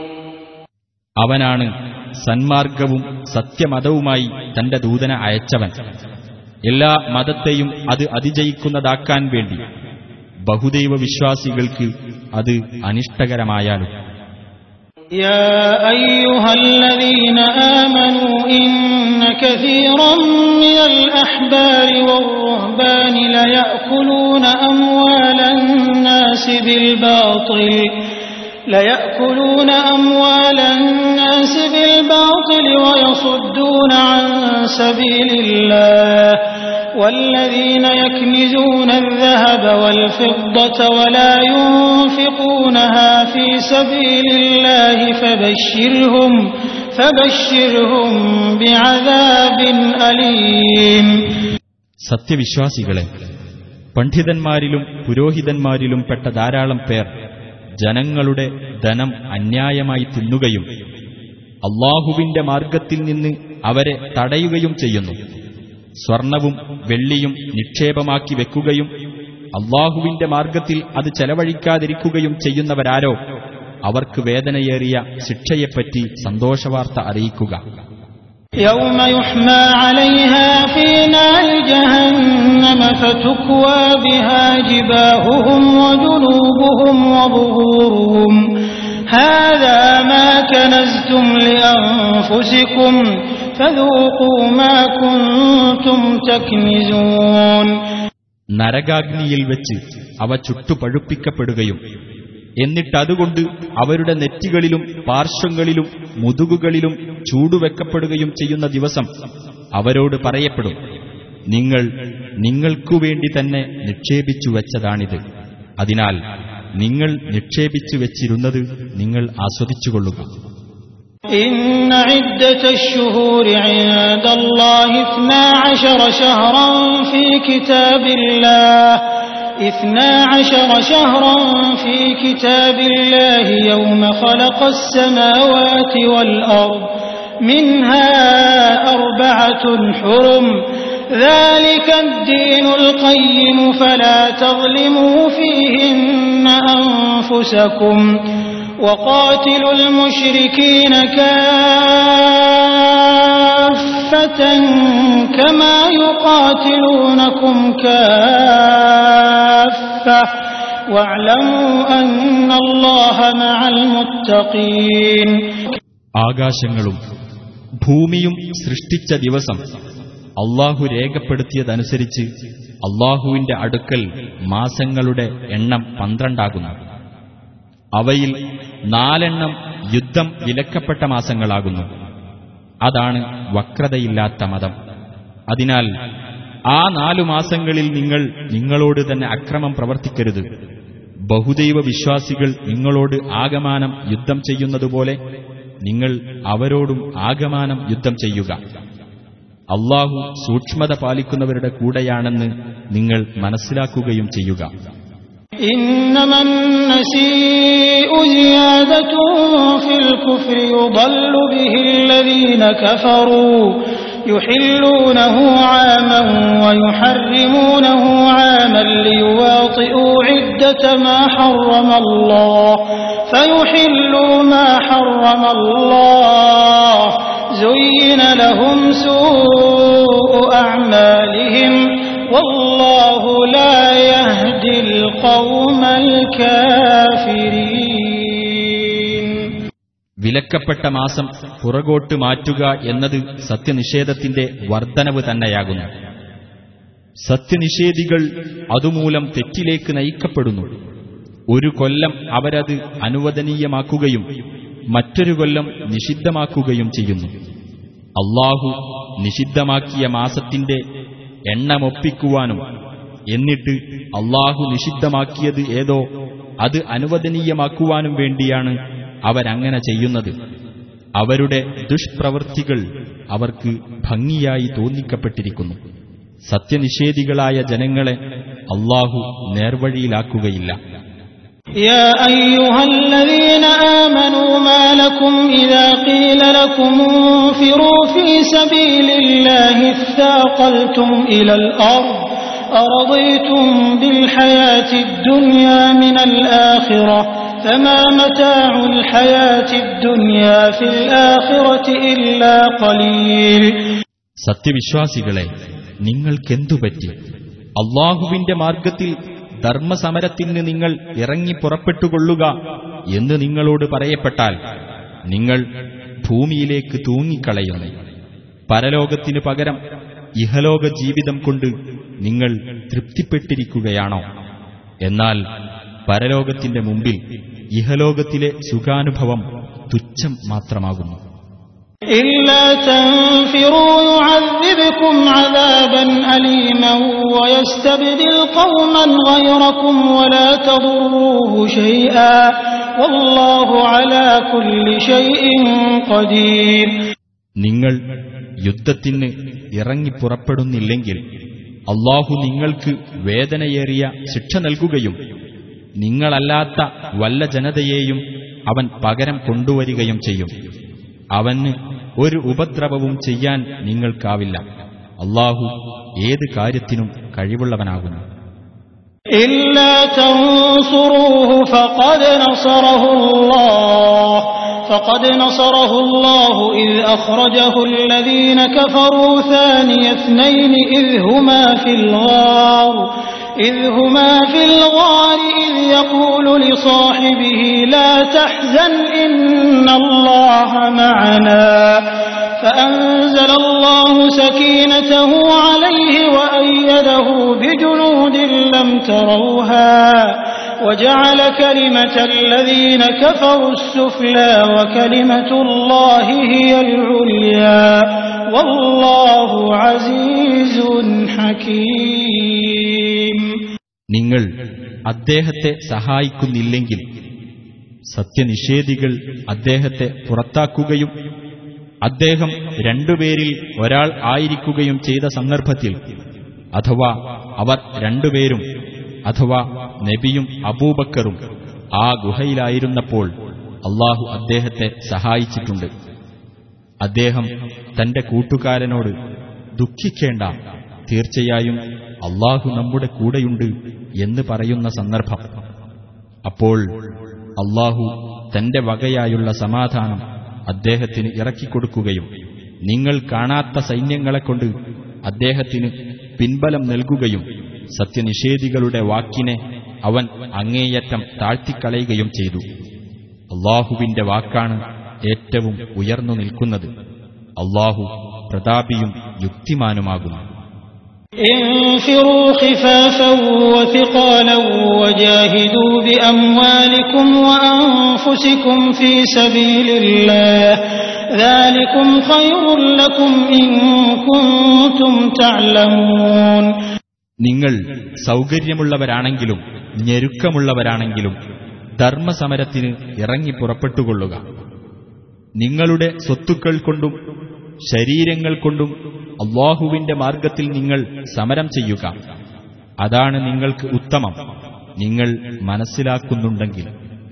അവനാണ് സന്മാർഗവും സത്യമതവുമായി തന്റെ ദൂതന അയച്ചവൻ എല്ലാ മതത്തെയും അത് അതിജയിക്കുന്നതാക്കാൻ വേണ്ടി ബഹുദൈവ വിശ്വാസികൾക്ക് അത് അനിഷ്ടകരമായാലും يا أيها الذين آمنوا إن كثيرا من الأحبار والرهبان ليأكلون أموال الناس بالباطل ليأكلون أموال الناس بالباطل ويصدون عن سبيل الله والذين يكنزون الذهب والفضة ولا ينفقونها في سبيل الله فبشرهم فبشرهم بعذاب أليم സത്യവിശ്വാസികളെ പണ്ഡിതന്മാരിലും പുരോഹിതന്മാരിലും പെട്ട ധാരാളം പേർ ജനങ്ങളുടെ ധനം അന്യായമായി തിന്നുകയും അള്ളാഹുവിന്റെ മാർഗത്തിൽ നിന്ന് അവരെ തടയുകയും ചെയ്യുന്നു സ്വർണവും വെള്ളിയും നിക്ഷേപമാക്കി വെക്കുകയും അള്ളാഹുവിന്റെ മാർഗത്തിൽ അത് ചെലവഴിക്കാതിരിക്കുകയും ചെയ്യുന്നവരാരോ അവർക്ക് വേദനയേറിയ ശിക്ഷയെപ്പറ്റി സന്തോഷവാർത്ത അറിയിക്കുക يوم يحمى عليها في نار جهنم فتكوى بها جباههم وجنوبهم وظهورهم هذا ما كنزتم لأنفسكم فذوقوا ما كنتم تكنزون നരകാഗ്നിയിൽ വെച്ച് അവ ചുട്ടുപഴുപ്പിക്കപ്പെടുകയും എന്നിട്ടതുകൊണ്ട് അവരുടെ നെറ്റികളിലും പാർശ്വങ്ങളിലും മുതുകുകളിലും ചൂടുവെക്കപ്പെടുകയും ചെയ്യുന്ന ദിവസം അവരോട് പറയപ്പെടും നിങ്ങൾ നിങ്ങൾക്കു വേണ്ടി തന്നെ നിക്ഷേപിച്ചു വെച്ചതാണിത് അതിനാൽ നിങ്ങൾ നിക്ഷേപിച്ചു വെച്ചിരുന്നത് നിങ്ങൾ ആസ്വദിച്ചുകൊള്ളുക إن عدة الشهور عند الله اثنا عشر شهرا في كتاب الله اثنا عشر شهرا في كتاب الله يوم خلق السماوات والأرض منها أربعة حرم ذلك الدين القيم فلا تظلموا فيهن أنفسكم وقاتلوا المشركين كافة كما يقاتلونكم كافة واعلموا أن الله مع المتقين ആകാശങ്ങളും ഭൂമിയും സൃഷ്ടിച്ച ദിവസം അള്ളാഹു രേഖപ്പെടുത്തിയതനുസരിച്ച് അള്ളാഹുവിന്റെ അടുക്കൽ മാസങ്ങളുടെ എണ്ണം പന്ത്രണ്ടാകുന്നു അവയിൽ നാലെണ്ണം യുദ്ധം വിലക്കപ്പെട്ട മാസങ്ങളാകുന്നു അതാണ് വക്രതയില്ലാത്ത മതം അതിനാൽ ആ നാലു മാസങ്ങളിൽ നിങ്ങൾ നിങ്ങളോട് തന്നെ അക്രമം പ്രവർത്തിക്കരുത് ബഹുദൈവ വിശ്വാസികൾ നിങ്ങളോട് ആഗമാനം യുദ്ധം ചെയ്യുന്നതുപോലെ നിങ്ങൾ അവരോടും ആഗമാനം യുദ്ധം ചെയ്യുക അള്ളാഹു സൂക്ഷ്മത പാലിക്കുന്നവരുടെ കൂടെയാണെന്ന് നിങ്ങൾ മനസ്സിലാക്കുകയും ചെയ്യുക إنما النسيء زيادة في الكفر يضل به الذين كفروا يحلونه عاما ويحرمونه عاما ليواطئوا عدة ما حرم الله فيحلوا ما حرم الله زين لهم سوء أعمالهم والله لا يهدي القوم الكافرين വിലക്കപ്പെട്ട മാസം പുറകോട്ട് മാറ്റുക എന്നത് സത്യനിഷേധത്തിന്റെ വർധനവ് തന്നെയാകുന്നു സത്യനിഷേധികൾ അതുമൂലം തെറ്റിലേക്ക് നയിക്കപ്പെടുന്നു ഒരു കൊല്ലം അവരത് അനുവദനീയമാക്കുകയും മറ്റൊരു കൊല്ലം നിഷിദ്ധമാക്കുകയും ചെയ്യുന്നു അള്ളാഹു നിഷിദ്ധമാക്കിയ മാസത്തിന്റെ എണ്ണമൊപ്പിക്കുവാനും എന്നിട്ട് അള്ളാഹു നിഷിദ്ധമാക്കിയത് ഏതോ അത് അനുവദനീയമാക്കുവാനും വേണ്ടിയാണ് അവരങ്ങനെ ചെയ്യുന്നത് അവരുടെ ദുഷ്പ്രവൃത്തികൾ അവർക്ക് ഭംഗിയായി തോന്നിക്കപ്പെട്ടിരിക്കുന്നു സത്യനിഷേധികളായ ജനങ്ങളെ അള്ളാഹു നേർവഴിയിലാക്കുകയില്ല يا أيها الذين آمنوا ما لكم إذا قيل لكم انفروا في سبيل الله اثاقلتم إلى الأرض أرضيتم بالحياة الدنيا من الآخرة فما متاع الحياة الدنيا في الآخرة إلا قليل സത്യവിശ്വാസികളെ നിങ്ങൾക്കെന്തുപറ്റി അള്ളാഹുവിന്റെ മാർഗത്തിൽ ധർമ്മസമരത്തിന് നിങ്ങൾ ഇറങ്ങി പുറപ്പെട്ടുകൊള്ളുക എന്ന് നിങ്ങളോട് പറയപ്പെട്ടാൽ നിങ്ങൾ ഭൂമിയിലേക്ക് തൂങ്ങിക്കളയുന്നു പരലോകത്തിനു പകരം ഇഹലോക ജീവിതം കൊണ്ട് നിങ്ങൾ തൃപ്തിപ്പെട്ടിരിക്കുകയാണോ എന്നാൽ പരലോകത്തിന്റെ മുമ്പിൽ ഇഹലോകത്തിലെ സുഖാനുഭവം തുച്ഛം മാത്രമാകുന്നു إلا تنفروا يعذبكم عذابا أليما ويستبدل قوما غيركم ولا تضروه شيئا والله على كل شيء قدير നിങ്ങൾ യുദ്ധത്തിന് ഇറങ്ങിപ്പുറപ്പെടുന്നില്ലെങ്കിൽ അള്ളാഹു നിങ്ങൾക്ക് വേദനയേറിയ ശിക്ഷ നൽകുകയും നിങ്ങളല്ലാത്ത വല്ല ജനതയെയും അവൻ പകരം കൊണ്ടുവരികയും ചെയ്യും അവന് ഒരു ഉപദ്രവവും ചെയ്യാൻ നിങ്ങൾക്കാവില്ല അള്ളാഹു ഏത് കാര്യത്തിനും കഴിവുള്ളവനാകുന്നു إلا تنصروه فقد نصره الله فقد نصره الله إذ أخرجه الذين كفروا ثاني اثنين إذ هما في الغار إذ هما في الغار إذ يقول لصاحبه لا تحزن إن الله معنا فأنزل الله سكينته عليه وأيده بجنود لم تروها وجعل كلمة الذين كفروا السفلى وكلمة الله هي العليا والله عزيز حكيم നിങ്ങൾ അദ്ദേഹത്തെ സഹായിക്കുന്നില്ലെങ്കിൽ സത്യനിഷേധികൾ അദ്ദേഹത്തെ പുറത്താക്കുകയും അദ്ദേഹം രണ്ടുപേരിൽ ഒരാൾ ആയിരിക്കുകയും ചെയ്ത സന്ദർഭത്തിൽ അഥവാ അവർ രണ്ടുപേരും അഥവാ നബിയും അബൂബക്കറും ആ ഗുഹയിലായിരുന്നപ്പോൾ അള്ളാഹു അദ്ദേഹത്തെ സഹായിച്ചിട്ടുണ്ട് അദ്ദേഹം തന്റെ കൂട്ടുകാരനോട് ദുഃഖിക്കേണ്ട തീർച്ചയായും അള്ളാഹു നമ്മുടെ കൂടെയുണ്ട് എന്ന് പറയുന്ന സന്ദർഭം അപ്പോൾ അള്ളാഹു തന്റെ വകയായുള്ള സമാധാനം അദ്ദേഹത്തിന് ഇറക്കിക്കൊടുക്കുകയും നിങ്ങൾ കാണാത്ത സൈന്യങ്ങളെക്കൊണ്ട് അദ്ദേഹത്തിന് പിൻബലം നൽകുകയും സത്യനിഷേധികളുടെ വാക്കിനെ അവൻ അങ്ങേയറ്റം താഴ്ത്തിക്കളയുകയും ചെയ്തു അള്ളാഹുവിന്റെ വാക്കാണ് ഏറ്റവും ഉയർന്നു നിൽക്കുന്നത് അള്ളാഹു പ്രതാപിയും യുക്തിമാനുമാകുന്നു انفروا خفافا وثقالا وجاهدوا بأموالكم وأنفسكم في سبيل الله ذلكم خير لكم إن كنتم تعلمون നിങ്ങൾ സൗകര്യമുള്ളവരാണെങ്കിലും ഞെരുക്കമുള്ളവരാണെങ്കിലും ധർമ്മസമരത്തിന് ഇറങ്ങി പുറപ്പെട്ടുകൊള്ളുക നിങ്ങളുടെ സ്വത്തുക്കൾ കൊണ്ടും ശരീരങ്ങൾ കൊണ്ടും അള്ളാഹുവിന്റെ മാർഗത്തിൽ നിങ്ങൾ സമരം ചെയ്യുക അതാണ് നിങ്ങൾക്ക് ഉത്തമം നിങ്ങൾ മനസ്സിലാക്കുന്നുണ്ടെങ്കിൽ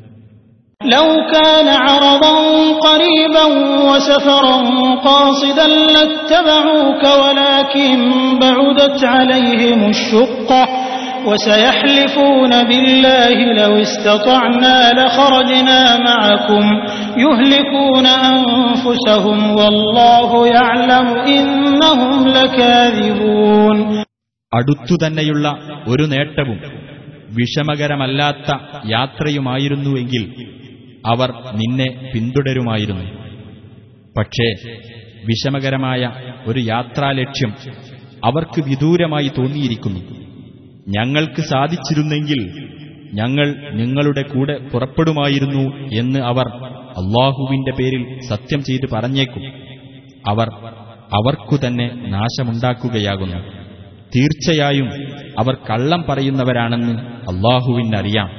لو كان عرضا قريبا وسفرا قاصدا لاتبعوك ولكن بعدت عليهم الشقة وسيحلفون بالله لو استطعنا لخرجنا معكم يهلكون أنفسهم والله يعلم إنهم لكاذبون അടുത്തുതന്നെയുള്ള ഒരു നേട്ടവും വിഷമകരമല്ലാത്ത യാത്രയുമായിരുന്നുവെങ്കിൽ അവർ നിന്നെ പിന്തുടരുമായിരുന്നു പക്ഷേ വിഷമകരമായ ഒരു യാത്രാലക്ഷ്യം അവർക്ക് വിദൂരമായി തോന്നിയിരിക്കുന്നു ഞങ്ങൾക്ക് സാധിച്ചിരുന്നെങ്കിൽ ഞങ്ങൾ നിങ്ങളുടെ കൂടെ പുറപ്പെടുമായിരുന്നു എന്ന് അവർ അള്ളാഹുവിന്റെ പേരിൽ സത്യം ചെയ്ത് പറഞ്ഞേക്കും അവർ അവർക്കു തന്നെ നാശമുണ്ടാക്കുകയാകുന്നു തീർച്ചയായും അവർ കള്ളം പറയുന്നവരാണെന്ന് അള്ളാഹുവിനറിയാം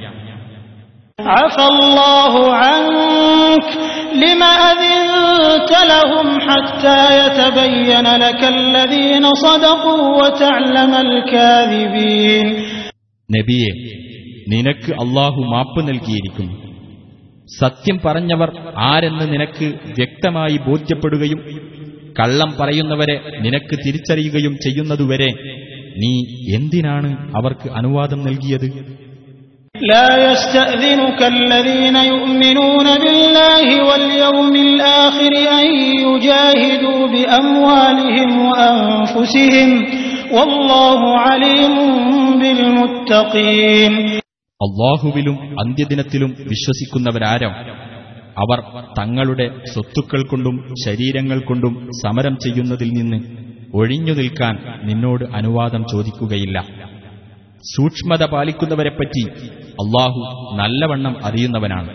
عفى الله عنك لما أذنت لهم حتى يتبين لك الذين صدقوا وتعلم الكاذبين നബിയെ നിനക്ക് അള്ളാഹു മാപ്പ് നൽകിയിരിക്കുന്നു സത്യം പറഞ്ഞവർ ആരെന്ന് നിനക്ക് വ്യക്തമായി ബോധ്യപ്പെടുകയും കള്ളം പറയുന്നവരെ നിനക്ക് തിരിച്ചറിയുകയും ചെയ്യുന്നതുവരെ നീ എന്തിനാണ് അവർക്ക് അനുവാദം നൽകിയത് لا يستأذنك الذين يؤمنون بالله واليوم الآخر أن يجاهدوا بأموالهم وأنفسهم والله عليم بالمتقين അള്ളാഹുവിലും അന്ത്യദിനത്തിലും വിശ്വസിക്കുന്നവരാരോ അവർ തങ്ങളുടെ സ്വത്തുക്കൾ കൊണ്ടും ശരീരങ്ങൾ കൊണ്ടും സമരം ചെയ്യുന്നതിൽ നിന്ന് ഒഴിഞ്ഞു നിൽക്കാൻ നിന്നോട് അനുവാദം ചോദിക്കുകയില്ല സൂക്ഷ്മത പാലിക്കുന്നവരെപ്പറ്റി അള്ളാഹു നല്ലവണ്ണം അറിയുന്നവനാണ്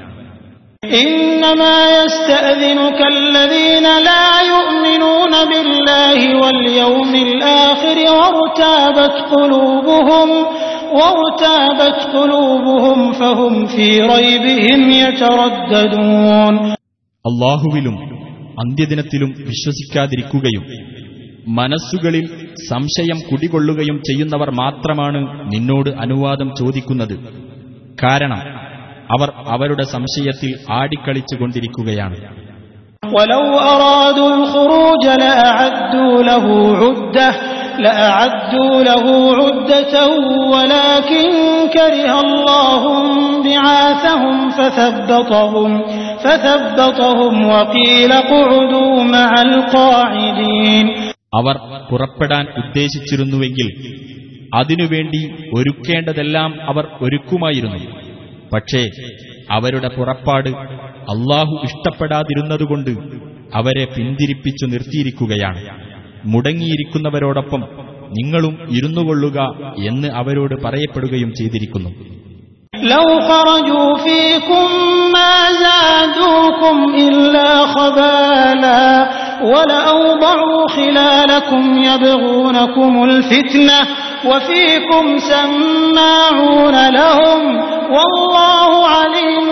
إنما يستأذنك الذين لا يؤمنون بالله واليوم الآخر وارتابت قلوبهم وارتابت قلوبهم فهم في ريبهم يترددون അള്ളാഹുവിലും അന്ത്യദിനത്തിലും വിശ്വസിക്കാതിരിക്കുകയും മനസ്സുകളിൽ സംശയം കുടികൊള്ളുകയും ചെയ്യുന്നവർ മാത്രമാണ് നിന്നോട് അനുവാദം ചോദിക്കുന്നത് കാരണം അവർ അവരുടെ സംശയത്തിൽ ആടിക്കളിച്ചുകൊണ്ടിരിക്കുകയാണ് ولو أرادوا الخروج لأعدوا له عدة لأعدوا له عدة ولكن كره الله بعاثهم فثبطهم فثبطهم وقيل اقعدوا مع القاعدين അവർ പുറപ്പെടാൻ ഉദ്ദേശിച്ചിരുന്നുവെങ്കിൽ അതിനുവേണ്ടി ഒരുക്കേണ്ടതെല്ലാം അവർ ഒരുക്കുമായിരുന്നു പക്ഷേ അവരുടെ പുറപ്പാട് അള്ളാഹു ഇഷ്ടപ്പെടാതിരുന്നതുകൊണ്ട് അവരെ പിന്തിരിപ്പിച്ചു നിർത്തിയിരിക്കുകയാണ് മുടങ്ങിയിരിക്കുന്നവരോടൊപ്പം നിങ്ങളും ഇരുന്നുകൊള്ളുക എന്ന് അവരോട് പറയപ്പെടുകയും ചെയ്തിരിക്കുന്നു لو خرجوا فيكم ما زادوكم إلا خبالا ولأوضعوا خلالكم يبغونكم الفتنة وفيكم سماعون لهم والله عليم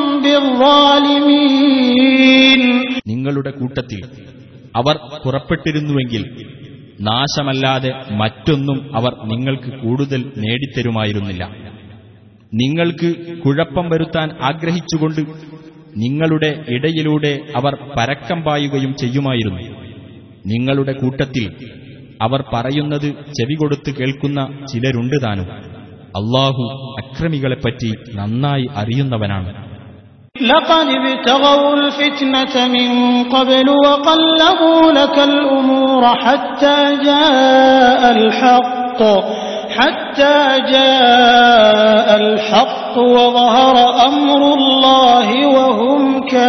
بالظالمين നിങ്ങളുടെ കൂട്ടത്തിൽ അവർ പുറപ്പെട്ടിരുന്നുവെങ്കിൽ നാശമല്ലാതെ മറ്റൊന്നും അവർ നിങ്ങൾക്ക് കൂടുതൽ നേടിത്തരുമായിരുന്നില്ല നിങ്ങൾക്ക് കുഴപ്പം വരുത്താൻ ആഗ്രഹിച്ചുകൊണ്ട് നിങ്ങളുടെ ഇടയിലൂടെ അവർ പരക്കം പായുകയും ചെയ്യുമായിരുന്നു നിങ്ങളുടെ കൂട്ടത്തിൽ അവർ പറയുന്നത് ചെവി കൊടുത്ത് കേൾക്കുന്ന ചിലരുണ്ട് താനും അള്ളാഹു അക്രമികളെപ്പറ്റി നന്നായി അറിയുന്നവനാണ് لقد ابتغوا الفتنة من قبل وقلبوا لك الأمور حتى جاء الحق حتى جاء الحق وظهر أمر الله وهم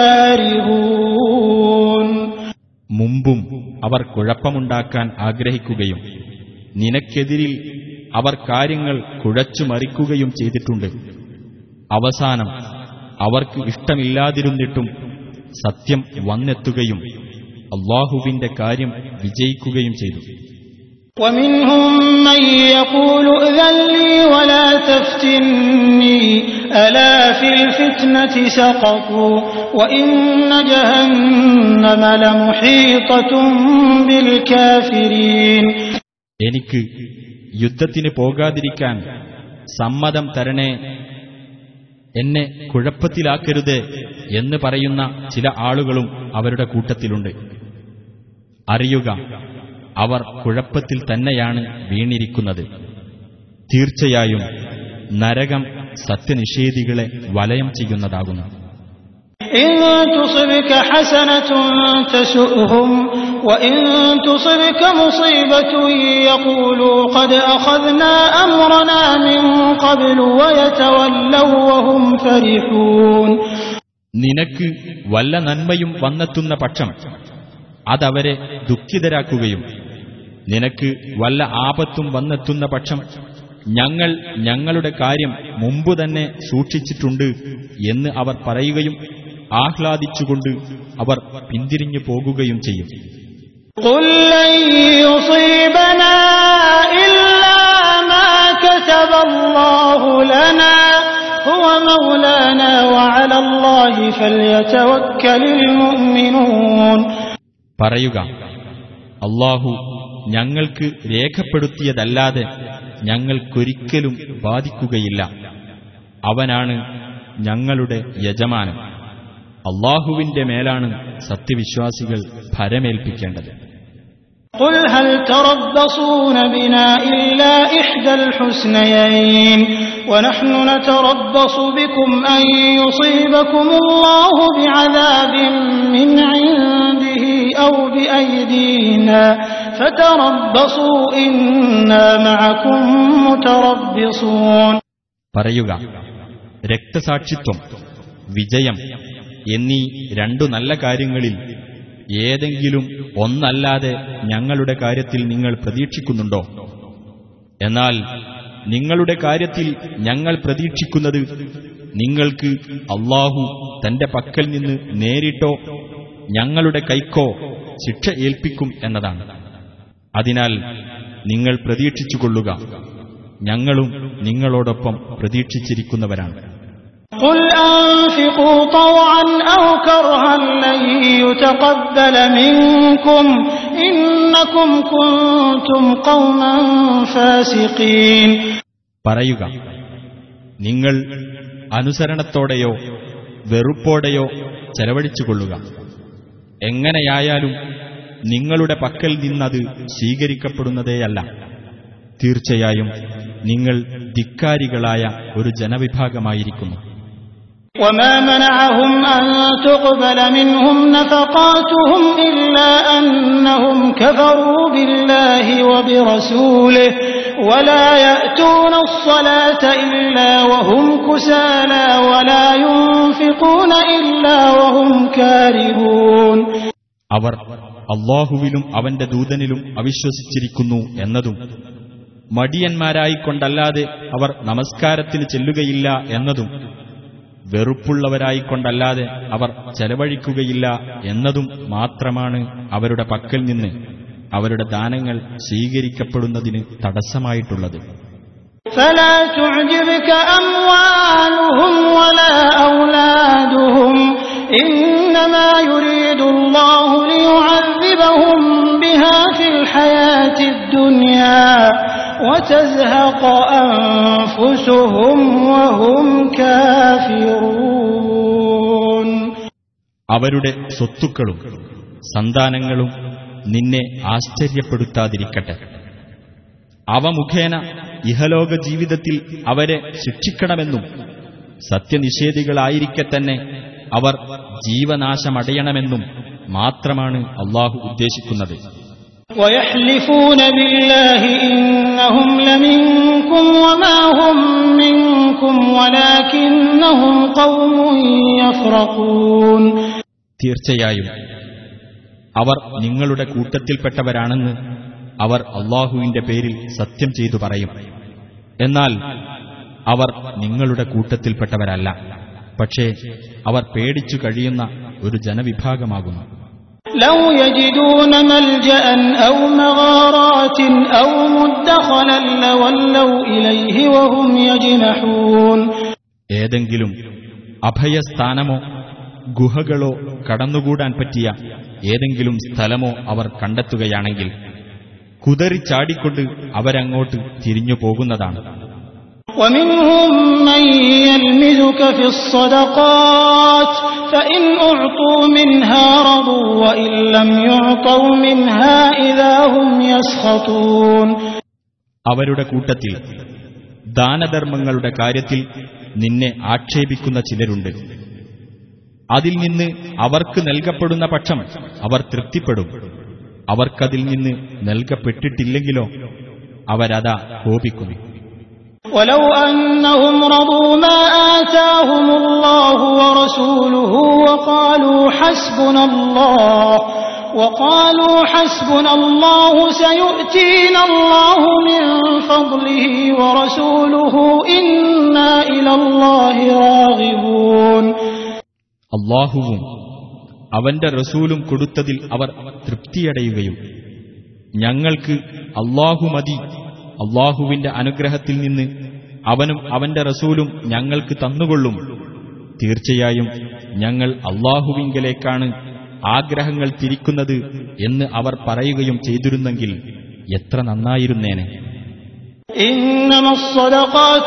كارهون മുമ്പും അവർ കുഴപ്പമുണ്ടാക്കാൻ ആഗ്രഹിക്കുകയും നിനക്കെതിരിൽ അവർ കാര്യങ്ങൾ കുഴച്ചുമറിക്കുകയും ചെയ്തിട്ടുണ്ട് അവസാനം അവർക്ക് ഇഷ്ടമില്ലാതിരുന്നിട്ടും സത്യം വന്നെത്തുകയും അള്ളാഹുവിന്റെ കാര്യം വിജയിക്കുകയും ചെയ്തു ومنهم من يقول ائذن لي ولا تفتني ألا في الفتنة سقطوا وإن جهنم لمحيطة بالكافرين എനിക്ക് യുദ്ധത്തിന് പോകാതിരിക്കാൻ സമ്മതം തരണേ എന്നെ കുഴപ്പത്തിലാക്കരുത് എന്ന് പറയുന്ന ചില ആളുകളും അവരുടെ കൂട്ടത്തിലുണ്ട് അറിയുക അവർ കുഴപ്പത്തിൽ തന്നെയാണ് വീണിരിക്കുന്നത് തീർച്ചയായും നരകം സത്യനിഷേധികളെ വലയം ചെയ്യുന്നതാകുന്നു إن تصبك حسنة تسؤهم وإن تصبك مصيبة يقولوا قد أخذنا أمرنا من قبل ويتولوا وهم فرحون നിനക്ക് വല്ല നന്മയും വന്നെത്തുന്ന പക്ഷം അതവരെ ദുഃഖിതരാക്കുകയും നിനക്ക് വല്ല ആപത്തും വന്നെത്തുന്ന പക്ഷം ഞങ്ങൾ ഞങ്ങളുടെ കാര്യം മുമ്പ് തന്നെ സൂക്ഷിച്ചിട്ടുണ്ട് എന്ന് അവർ പറയുകയും ആഹ്ലാദിച്ചുകൊണ്ട് അവർ പിന്തിരിഞ്ഞു പോകുകയും ചെയ്യും قل لن يصيبنا إلا ما كتب الله لنا هو مولانا وعلى الله فليتوكل المؤمنون പറയുക അള്ളാഹു ഞങ്ങൾക്ക് രേഖപ്പെടുത്തിയതല്ലാതെ ഞങ്ങൾക്കൊരിക്കലും ബാധിക്കുകയില്ല അവനാണ് ഞങ്ങളുടെ യജമാനൻ അള്ളാഹുവിന്റെ മേലാണ് സത്യവിശ്വാസികൾ ഭരമേൽപ്പിക്കേണ്ടത് قل هل تربصون بنا إلا إحدى الحسنيين ونحن نتربص بكم أن يصيبكم الله بعذاب من عنده أو بأيدينا فتربصوا إنا معكم متربصون പറയുക രക്തസാക്ഷിത്വം വിജയം എന്നീ രണ്ടു നല്ല കാര്യങ്ങളിൽ ഏതെങ്കിലും ഒന്നല്ലാതെ ഞങ്ങളുടെ കാര്യത്തിൽ നിങ്ങൾ പ്രതീക്ഷിക്കുന്നുണ്ടോ എന്നാൽ നിങ്ങളുടെ കാര്യത്തിൽ ഞങ്ങൾ പ്രതീക്ഷിക്കുന്നത് നിങ്ങൾക്ക് അള്ളാഹു തന്റെ പക്കൽ നിന്ന് നേരിട്ടോ ഞങ്ങളുടെ കൈക്കോ ശിക്ഷ ഏൽപ്പിക്കും എന്നതാണ് അതിനാൽ നിങ്ങൾ പ്രതീക്ഷിച്ചുകൊള്ളുക ഞങ്ങളും നിങ്ങളോടൊപ്പം പ്രതീക്ഷിച്ചിരിക്കുന്നവരാണ് قل أنفقوا طوعا أو كرها لن يتقبل منكم إنكم كنتم قوما فاسقين പറയുക നിങ്ങൾ അനുസരണത്തോടെയോ വെറുപ്പോടെയോ ചെലവഴിച്ചുകൊള്ളുക എങ്ങനെയായാലും നിങ്ങളുടെ പക്കൽ നിന്നത് സ്വീകരിക്കപ്പെടുന്നതേയല്ല തീർച്ചയായും നിങ്ങൾ ധിക്കാരികളായ ഒരു ജനവിഭാഗമായിരിക്കുന്നു وما منعهم أن تقبل منهم نفقاتهم إلا أنهم كفروا بالله وبرسوله ولا يأتون الصلاة إلا وهم كسالى ولا ينفقون إلا وهم كارهون അവർ അള്ളാഹുവിലും അവന്റെ ദൂതനിലും അവിശ്വസിച്ചിരിക്കുന്നു എന്നതും മടിയന്മാരായിക്കൊണ്ടല്ലാതെ അവർ നമസ്കാരത്തിന് ചെല്ലുകയില്ല എന്നതും വെറുപ്പുള്ളവരായിക്കൊണ്ടല്ലാതെ അവർ ചെലവഴിക്കുകയില്ല എന്നതും മാത്രമാണ് അവരുടെ പക്കൽ നിന്ന് അവരുടെ ദാനങ്ങൾ സ്വീകരിക്കപ്പെടുന്നതിന് തടസ്സമായിട്ടുള്ളത് فلا تعجبك أموالهم ولا أولادهم إنما يريد الله ليعذبهم بها في الحياة الدنيا وتزهق أنفسهم وهم كافرون അവരുടെ സ്വത്തുക്കളും സന്താനങ്ങളും നിന്നെ ആശ്ചര്യപ്പെടുത്താതിരിക്കട്ടെ അവ മുഖേന ഇഹലോക ജീവിതത്തിൽ അവരെ ശിക്ഷിക്കണമെന്നും സത്യനിഷേധികളായിരിക്കെ തന്നെ അവർ ജീവനാശമടയണമെന്നും മാത്രമാണ് അള്ളാഹു ഉദ്ദേശിക്കുന്നത് ويحلفون بالله إنهم لمنكم وما هم منكم ولكنهم قوم يفرقون തീർച്ചയായും അവർ നിങ്ങളുടെ കൂട്ടത്തിൽപ്പെട്ടവരാണെന്ന് അവർ അള്ളാഹുവിന്റെ പേരിൽ സത്യം ചെയ്തു പറയും എന്നാൽ അവർ നിങ്ങളുടെ കൂട്ടത്തിൽപ്പെട്ടവരല്ല പക്ഷേ അവർ പേടിച്ചു കഴിയുന്ന ഒരു ജനവിഭാഗമാകുന്നു لو يجدون ملجأ أو مغارات أو مدخلا لولوا إليه وهم يجنحون ഏതെങ്കിലും അഭയസ്ഥാനമോ ഗുഹകളോ കടന്നുകൂടാൻ പറ്റിയ ഏതെങ്കിലും സ്ഥലമോ അവർ കണ്ടെത്തുകയാണെങ്കിൽ കുതറിച്ചാടിക്കൊണ്ട് അവരങ്ങോട്ട് തിരിഞ്ഞു പോകുന്നതാണ് ومنهم من يلمزك في الصدقات فإن أعطوا منها رضوا وإن لم يعطوا منها إذا هم يسخطون അവരുടെ കൂട്ടത്തിൽ ദാനധർമ്മങ്ങളുടെ കാര്യത്തിൽ നിന്നെ ആക്ഷേപിക്കുന്ന ചിലരുണ്ട് അതിൽ നിന്ന് അവർക്ക് നൽകപ്പെടുന്ന പക്ഷം അവർ തൃപ്തിപ്പെടും അവർക്കതിൽ നിന്ന് നൽകപ്പെട്ടിട്ടില്ലെങ്കിലോ അവരതാ കോപിക്കുന്നു ولو أنهم رضوا ما آتاهم الله ورسوله وقالوا حسبنا الله وقالوا حسبنا الله سيؤتينا الله من فضله ورسوله إنا إلى الله راغبون അള്ളാഹുവും അവന്റെ റസൂലും കൊടുത്തതിൽ അവർ തൃപ്തിയടയുകയും ഞങ്ങൾക്ക് അള്ളാഹു മതി അള്ളാഹുവിന്റെ അനുഗ്രഹത്തിൽ നിന്ന് അവനും അവന്റെ റസൂലും ഞങ്ങൾക്ക് തന്നുകൊള്ളും തീർച്ചയായും ഞങ്ങൾ അള്ളാഹുവിങ്കലേക്കാണ് ആഗ്രഹങ്ങൾ തിരിക്കുന്നത് എന്ന് അവർ പറയുകയും ചെയ്തിരുന്നെങ്കിൽ എത്ര നന്നായിരുന്നേനെ إنما الصدقات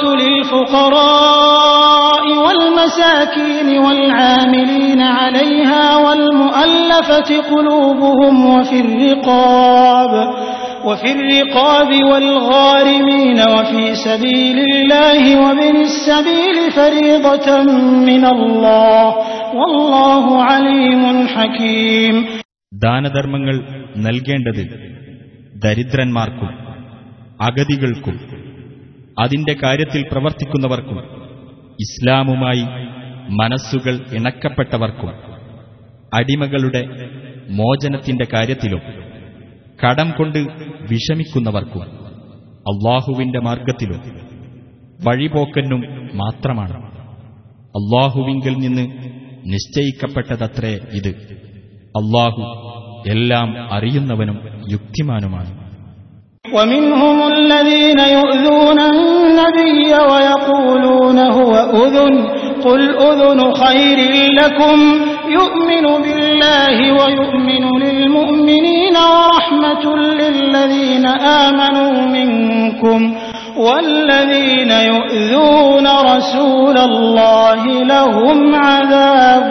للفقراء والمساكين والعاملين عليها والمؤلفة قلوبهم وفي الرقاب وفي الرقاب والغارمين وفي سبيل الله وابن السبيل فريضة من الله والله عليم حكيم ദാനധർമ്മങ്ങൾ നൽകേണ്ടത് ദരിദ്രന്മാർക്കും അഗതികൾക്കും അതിന്റെ കാര്യത്തിൽ പ്രവർത്തിക്കുന്നവർക്കും ഇസ്ലാമുമായി മനസ്സുകൾ ഇണക്കപ്പെട്ടവർക്കും അടിമകളുടെ മോചനത്തിന്റെ കാര്യത്തിലും കടം കൊണ്ട് വിഷമിക്കുന്നവർക്കും അള്ളാഹുവിന്റെ മാർഗത്തിലും വഴിപോക്കനും മാത്രമാണ് അള്ളാഹുവിങ്കിൽ നിന്ന് നിശ്ചയിക്കപ്പെട്ടതത്രേ ഇത് അള്ളാഹു എല്ലാം അറിയുന്നവനും യുക്തിമാനുമാണ് ومنهم الذين يؤذون النبي ويقولون هو أذن قل أذن خير لكم يؤمن بالله ويؤمن للمؤمنين ورحمة للذين آمنوا منكم والذين يؤذون رسول الله لهم عذاب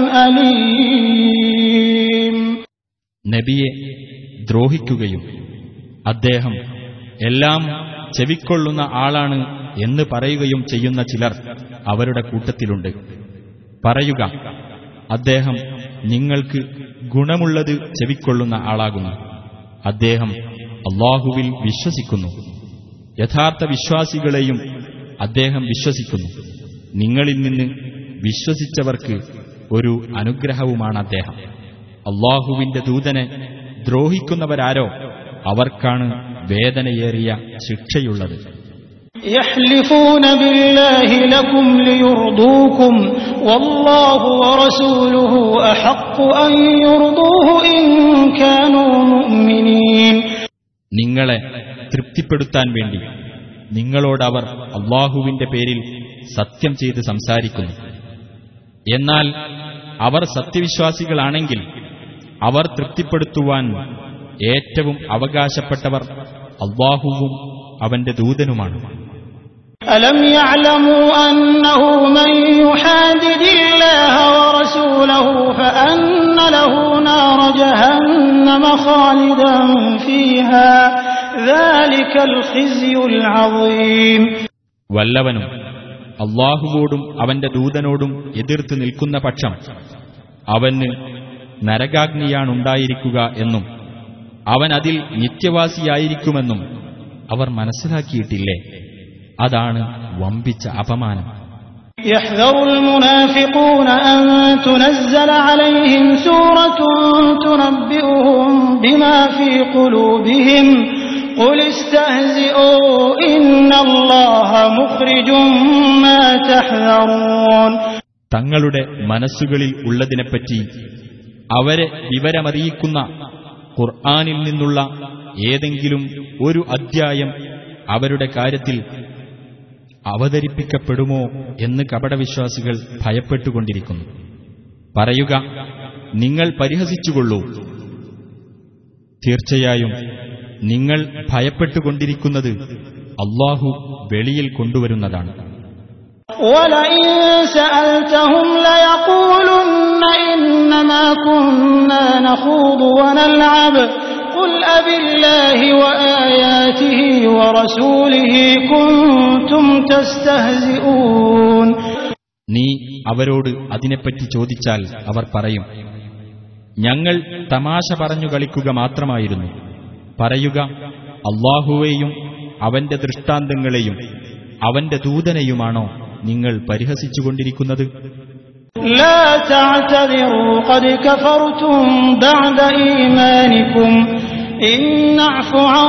أليم നബിയെ ദ്രോഹിക്കുകയും അദ്ദേഹം എല്ലാം ചെവിക്കൊള്ളുന്ന ആളാണ് എന്ന് പറയുകയും ചെയ്യുന്ന ചിലർ അവരുടെ കൂട്ടത്തിലുണ്ട് പറയുക അദ്ദേഹം നിങ്ങൾക്ക് ഗുണമുള്ളത് ചെവിക്കൊള്ളുന്ന ആളാകുന്നു അദ്ദേഹം അള്ളാഹുവിൽ വിശ്വസിക്കുന്നു യഥാർത്ഥ വിശ്വാസികളെയും അദ്ദേഹം വിശ്വസിക്കുന്നു നിങ്ങളിൽ നിന്ന് വിശ്വസിച്ചവർക്ക് ഒരു അനുഗ്രഹവുമാണ് അദ്ദേഹം അള്ളാഹുവിന്റെ ദൂതനെ ദ്രോഹിക്കുന്നവരാരോ അവർക്കാണ് വേദനയേറിയ ശിക്ഷയുള്ളത് يحلفون بالله لكم ليرضوكم والله ورسوله أحق أن يرضوه إن كانوا مؤمنين നിങ്ങളെ തൃപ്തിപ്പെടുത്താൻ വേണ്ടി നിങ്ങളോടവർ അള്ളാഹുവിന്റെ പേരിൽ സത്യം ചെയ്ത് സംസാരിക്കുന്നു എന്നാൽ അവർ സത്യവിശ്വാസികളാണെങ്കിൽ അവർ തൃപ്തിപ്പെടുത്തുവാൻ ഏറ്റവും അവകാശപ്പെട്ടവർ അള്ളാഹുവും അവന്റെ ദൂതനുമാണ് ألم يعلموا أنه من يحادد الله ورسوله فأن له نار جهنم خالدا فيها ذلك الخزي العظيم വല്ലവനും അള്ളാഹുവോടും അവന്റെ ദൂതനോടും എതിർത്ത് നിൽക്കുന്ന പക്ഷം അവന് നരകാഗ്നിയാണുണ്ടായിരിക്കുക എന്നും അവൻ അതിൽ നിത്യവാസിയായിരിക്കുമെന്നും അവർ മനസ്സിലാക്കിയിട്ടില്ലേ അതാണ് വമ്പിച്ച അപമാനം يحذر المنافقون أن تنزل عليهم سورة تنبئهم بما في قلوبهم قل استهزئوا إن الله مخرج ما تحذرون തങ്ങളുടെ മനസ്സുകളിൽ ഉള്ളതിനെപ്പറ്റി അവരെ വിവരമറിയിക്കുന്ന ഖുർആാനിൽ നിന്നുള്ള ഏതെങ്കിലും ഒരു അധ്യായം അവരുടെ കാര്യത്തിൽ അവതരിപ്പിക്കപ്പെടുമോ എന്ന് കപടവിശ്വാസികൾ ഭയപ്പെട്ടുകൊണ്ടിരിക്കുന്നു പറയുക നിങ്ങൾ പരിഹസിച്ചുകൊള്ളൂ തീർച്ചയായും നിങ്ങൾ ഭയപ്പെട്ടുകൊണ്ടിരിക്കുന്നത് അള്ളാഹു വെളിയിൽ കൊണ്ടുവരുന്നതാണ് ولئن سألتهم ليقولن إنما كنا نخوض ونلعب قل أبالله وآياته ورسوله كنتم تستهزئون നീ അവരോട് അതിനെപ്പറ്റി ചോദിച്ചാൽ അവർ പറയും ഞങ്ങൾ തമാശ പറഞ്ഞു കളിക്കുക മാത്രമായിരുന്നു പറയുക അള്ളാഹുവേയും അവന്റെ ദൃഷ്ടാന്തങ്ങളെയും അവന്റെ ദൂതനെയുമാണോ നിങ്ങൾ പരിഹസിച്ചുകൊണ്ടിരിക്കുന്നത് لا تعتذروا قد كفرتم بعد إيمانكم إن نعف عن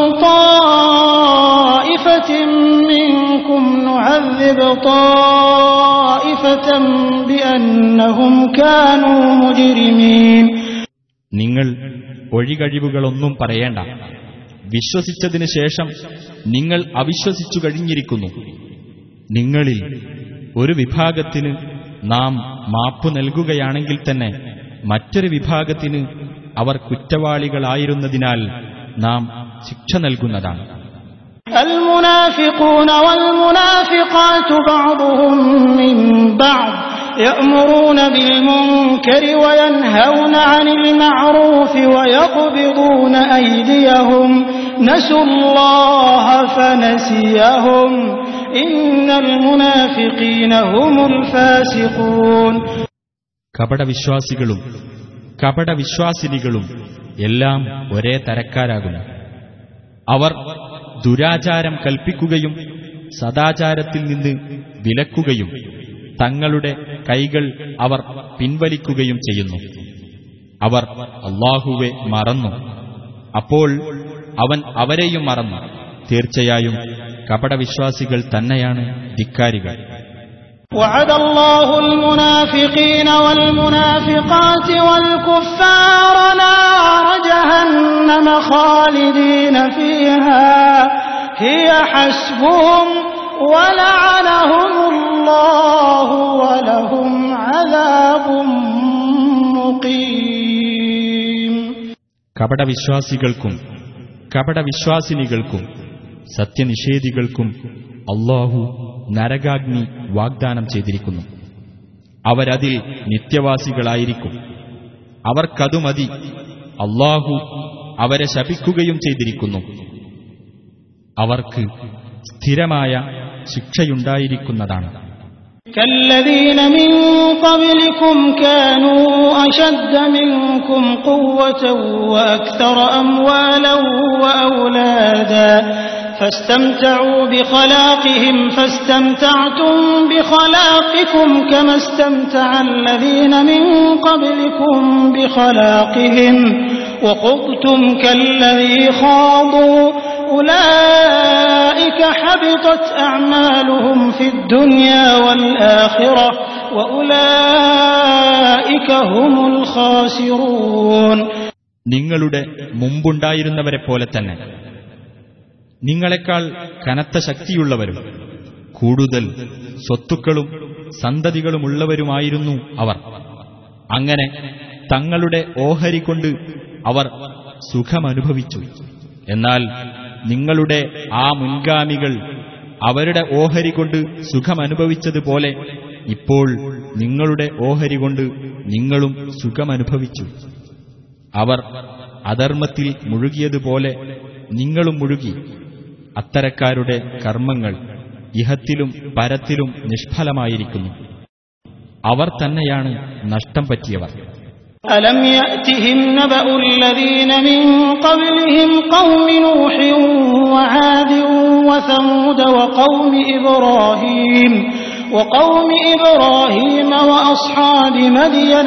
طائفة منكم نعذب طائفة بأنهم كانوا مجرمين നിങ്ങൾ ഒഴികഴിവുകളൊന്നും പറയേണ്ട വിശ്വസിച്ചതിനു ശേഷം നിങ്ങൾ അവിശ്വസിച്ചു കഴിഞ്ഞിരിക്കുന്നു നിങ്ങളിൽ ഒരു വിഭാഗത്തിന് നാം മാപ്പു നൽകുകയാണെങ്കിൽ തന്നെ മറ്റൊരു വിഭാഗത്തിന് അവർ കുറ്റവാളികളായിരുന്നതിനാൽ നാം ശിക്ഷ നൽകുന്നതാണ് المنافقون والمنافقات بعضهم من بعض يأمرون بالمنكر وينهون عن المعروف ويقبضون أيديهم نسوا الله فنسيهم إن المنافقين هم الفاسقون കപടവിശ്വാസികളും കപടവിശ്വാസിനികളും എല്ലാം ഒരേ തരക്കാരാകുന്നു അവർ ദുരാചാരം കൽപ്പിക്കുകയും സദാചാരത്തിൽ നിന്ന് വിലക്കുകയും തങ്ങളുടെ കൈകൾ അവർ പിൻവലിക്കുകയും ചെയ്യുന്നു അവർ അള്ളാഹുവെ മറന്നു അപ്പോൾ അവൻ അവരെയും മറന്നു തീർച്ചയായും കപടവിശ്വാസികൾ തന്നെയാണ് ധിക്കാരികൾ وعد الله المنافقين والمنافقات والكفار نار جهنم خالدين فيها هي حسبهم ولعنهم الله ولهم عذاب مقيم കപടവിശ്വാസികൾക്കും കപടവിശ്വാസിനികൾക്കും സത്യനിഷേധികൾക്കും അള്ളാഹു നരകാഗ്നി വാഗ്ദാനം ചെയ്തിരിക്കുന്നു അവരതിൽ നിത്യവാസികളായിരിക്കും അവർക്കതു മതി അള്ളാഹു അവരെ ശപിക്കുകയും ചെയ്തിരിക്കുന്നു അവർക്ക് സ്ഥിരമായ ശിക്ഷയുണ്ടായിരിക്കുന്നതാണ് كالذين من قبلكم كانوا أشد منكم قوة وأكثر أموالا وأولادا فاستمتعوا بخلاقهم فاستمتعتم بخلاقكم كما استمتع الذين من قبلكم بخلاقهم وخضتم كالذي خاضوا أولئك حبطت أعمالهم في الدنيا والآخرة وأولئك هم الخاسرون നിങ്ങളുടെ മുമ്പുണ്ടായിരുന്നവരെ പോലെ തന്നെ നിങ്ങളെക്കാൾ കനത്ത ശക്തിയുള്ളവരും കൂടുതൽ സ്വത്തുക്കളും സന്തതികളുമുള്ളവരുമായിരുന്നു അവർ അങ്ങനെ തങ്ങളുടെ ഓഹരി കൊണ്ട് അവർ സുഖമനുഭവിച്ചു എന്നാൽ നിങ്ങളുടെ ആ മുൻഗാമികൾ അവരുടെ ഓഹരി കൊണ്ട് സുഖമനുഭവിച്ചതുപോലെ ഇപ്പോൾ നിങ്ങളുടെ ഓഹരി കൊണ്ട് നിങ്ങളും സുഖമനുഭവിച്ചു അവർ അധർമ്മത്തിൽ മുഴുകിയതുപോലെ നിങ്ങളും മുഴുകി അത്തരക്കാരുടെ കർമ്മങ്ങൾ ഇഹത്തിലും പരത്തിലും നിഷ്ഫലമായിരിക്കുന്നു അവർ തന്നെയാണ് നഷ്ടം പറ്റിയവർ ألم يأتهم نبأ الذين من قبلهم قوم نوح وعاد وثمود وقوم إبراهيم وقوم إبراهيم وأصحاب مدين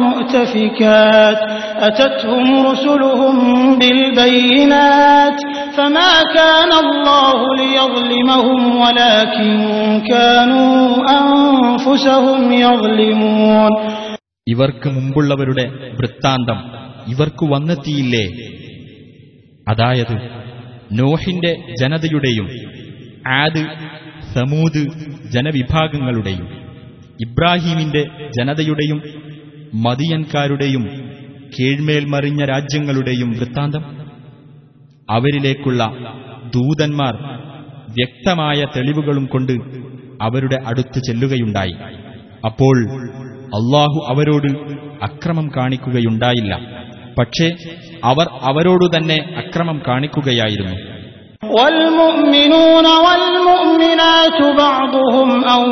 والمؤتفكات أتتهم رسلهم بالبينات فما كان الله ليظلمهم ولكن كانوا أنفسهم يظلمون ഇവർക്ക് മുമ്പുള്ളവരുടെ വൃത്താന്തം ഇവർക്ക് വന്നെത്തിയില്ലേ അതായത് നോഹിന്റെ ജനതയുടെയും ആദ് സമൂത് ജനവിഭാഗങ്ങളുടെയും ഇബ്രാഹീമിന്റെ ജനതയുടെയും മദിയൻകാരുടെയും കീഴ്മേൽ മറിഞ്ഞ രാജ്യങ്ങളുടെയും വൃത്താന്തം അവരിലേക്കുള്ള ദൂതന്മാർ വ്യക്തമായ തെളിവുകളും കൊണ്ട് അവരുടെ അടുത്ത് ചെല്ലുകയുണ്ടായി അപ്പോൾ അള്ളാഹു അവരോട് അക്രമം കാണിക്കുകയുണ്ടായില്ല പക്ഷേ അവർ അവരോടു തന്നെ അക്രമം കാണിക്കുകയായിരുന്നു والمؤمنون والمؤمنات بعضهم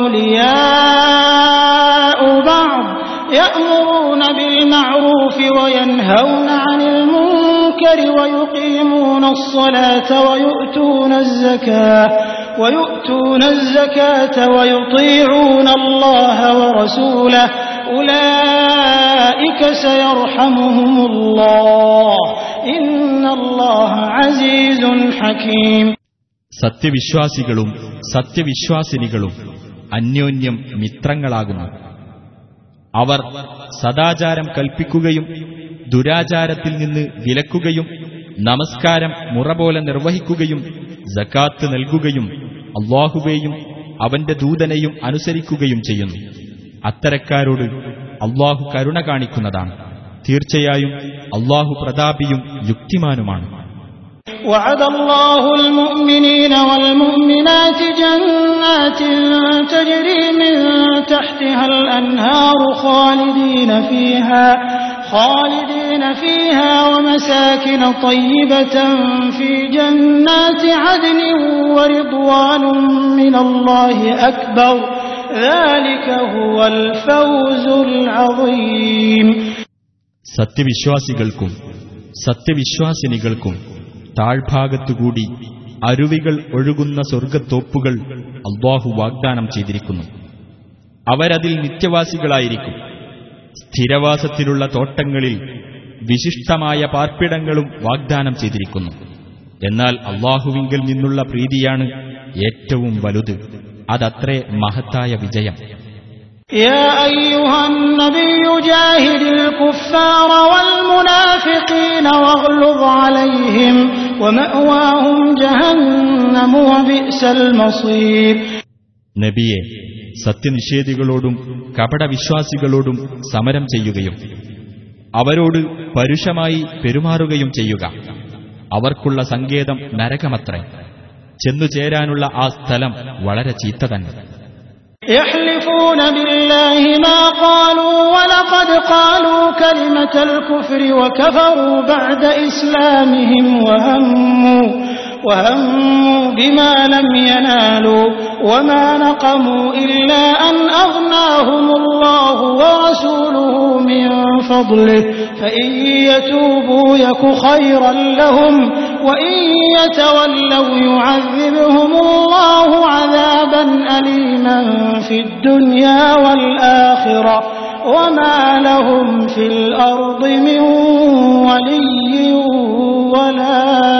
أولياء بعض يأمرون بالمعروف وينهون عن المنكر ويقيمون الصلاة ويؤتون الزكاة ويؤتون الزكاة ويطيعون الله ورسوله أولئك سيرحمهم الله إن الله عزيز حكيم സത്യവിശ്വാസികളും സത്യവിശ്വാസിനികളും അന്യോന്യം മിത്രങ്ങളാകുന്നു അവർ സദാചാരം കൽപ്പിക്കുകയും ദുരാചാരത്തിൽ നിന്ന് വിലക്കുകയും നമസ്കാരം മുറ പോലെ നിർവഹിക്കുകയും ജക്കാത്ത് നൽകുകയും അള്ളാഹുവേയും അവന്റെ ദൂതനെയും അനുസരിക്കുകയും ചെയ്യുന്നു അത്തരക്കാരോട് അള്ളാഹു കരുണ കാണിക്കുന്നതാണ് തീർച്ചയായും അള്ളാഹു പ്രതാപിയും യുക്തിമാനുമാണ് وعد الله المؤمنين والمؤمنات جنات تجري من تحتها الأنهار خالدين فيها خالدين فيها ومساكن طيبة في جنات عدن ورضوان من الله أكبر ذلك هو الفوز العظيم സത്യവിശ്വാസികൾക്കും സത്യവിശ്വാസിനികൾക്കും താഴ്ഭാഗത്തുകൂടി അരുവികൾ ഒഴുകുന്ന സ്വർഗത്തോപ്പുകൾ അള്ളാഹു വാഗ്ദാനം ചെയ്തിരിക്കുന്നു അവരതിൽ നിത്യവാസികളായിരിക്കും സ്ഥിരവാസത്തിലുള്ള തോട്ടങ്ങളിൽ വിശിഷ്ടമായ പാർപ്പിടങ്ങളും വാഗ്ദാനം ചെയ്തിരിക്കുന്നു എന്നാൽ അള്ളാഹുവിങ്കിൽ നിന്നുള്ള പ്രീതിയാണ് ഏറ്റവും വലുത് അതത്രേ മഹത്തായ വിജയം يا أيها النبي جاهد الكفار والمنافقين واغلظ عليهم ومأواهم جهنم وبئس المصير നബിയെ സത്യനിഷേധികളോടും കപടവിശ്വാസികളോടും സമരം ചെയ്യുകയും അവരോട് പരുഷമായി പെരുമാറുകയും ചെയ്യുക അവർക്കുള്ള സങ്കേതം നരകമത്രേ ചെന്നുചേരാനുള്ള ആ സ്ഥലം വളരെ ചീത്ത തന്നെ يحلفون بالله ما قالوا ولقد قالوا كلمة الكفر وكفروا بعد إسلامهم وهموا وهموا بما لم ينالوا وما نقموا إلا أن أغناهم الله ورسوله من فضله فإن يتوبوا يك خيرا لهم وإن يتولوا يعذبهم الله عذابا أليما في الدنيا والآخرة وما لهم في الأرض من ولي ولا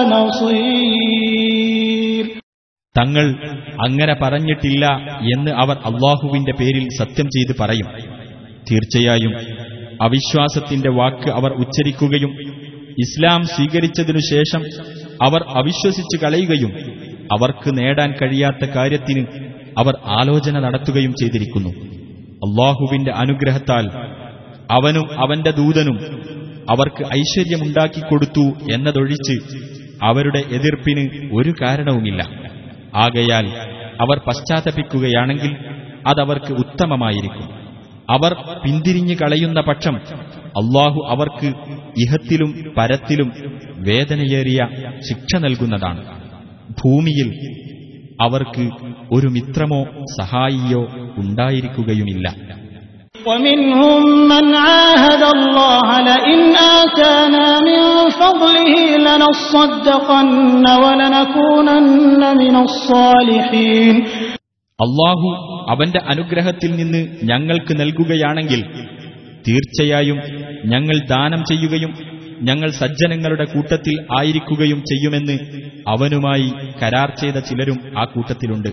نصير തങ്ങൾ അങ്ങനെ പറഞ്ഞിട്ടില്ല എന്ന് അവർ അള്ളാഹുവിന്റെ പേരിൽ സത്യം ചെയ്ത് പറയും തീർച്ചയായും അവിശ്വാസത്തിന്റെ വാക്ക് അവർ ഉച്ചരിക്കുകയും ഇസ്ലാം സ്വീകരിച്ചതിനു ശേഷം അവർ അവിശ്വസിച്ച് കളയുകയും അവർക്ക് നേടാൻ കഴിയാത്ത കാര്യത്തിന് അവർ ആലോചന നടത്തുകയും ചെയ്തിരിക്കുന്നു അള്ളാഹുവിന്റെ അനുഗ്രഹത്താൽ അവനും അവന്റെ ദൂതനും അവർക്ക് ഐശ്വര്യമുണ്ടാക്കിക്കൊടുത്തു എന്നതൊഴിച്ച് അവരുടെ എതിർപ്പിന് ഒരു കാരണവുമില്ല ആകയാൽ അവർ പശ്ചാത്തപിക്കുകയാണെങ്കിൽ അതവർക്ക് ഉത്തമമായിരിക്കും അവർ പിന്തിരിഞ്ഞു കളയുന്ന പക്ഷം അള്ളാഹു അവർക്ക് ഇഹത്തിലും പരത്തിലും വേദനയേറിയ ശിക്ഷ നൽകുന്നതാണ് ഭൂമിയിൽ അവർക്ക് ഒരു മിത്രമോ സഹായിയോ ഉണ്ടായിരിക്കുകയുമില്ല ومنهم من عاهد الله لئن آتانا من فضله لنصدقن ولنكونن من الصالحين അള്ളാഹു അവന്റെ അനുഗ്രഹത്തിൽ നിന്ന് ഞങ്ങൾക്ക് നൽകുകയാണെങ്കിൽ തീർച്ചയായും ഞങ്ങൾ ദാനം ചെയ്യുകയും ഞങ്ങൾ സജ്ജനങ്ങളുടെ കൂട്ടത്തിൽ ആയിരിക്കുകയും ചെയ്യുമെന്ന് അവനുമായി കരാർ ചെയ്ത ചിലരും ആ കൂട്ടത്തിലുണ്ട്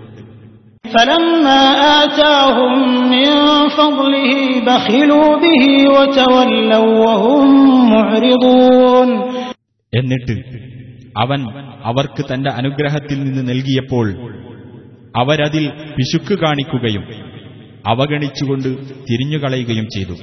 فلما آتاهم من فضله بخلوا به وتولوا وهم معرضون എന്നിട്ട് അവൻ അവർക്ക് തന്റെ അനുഗ്രഹത്തിൽ നിന്ന് നൽകിയപ്പോൾ അവരതിൽ പിശുക്ക് കാണിക്കുകയും അവഗണിച്ചുകൊണ്ട് തിരിഞ്ഞുകളയുകയും ചെയ്തു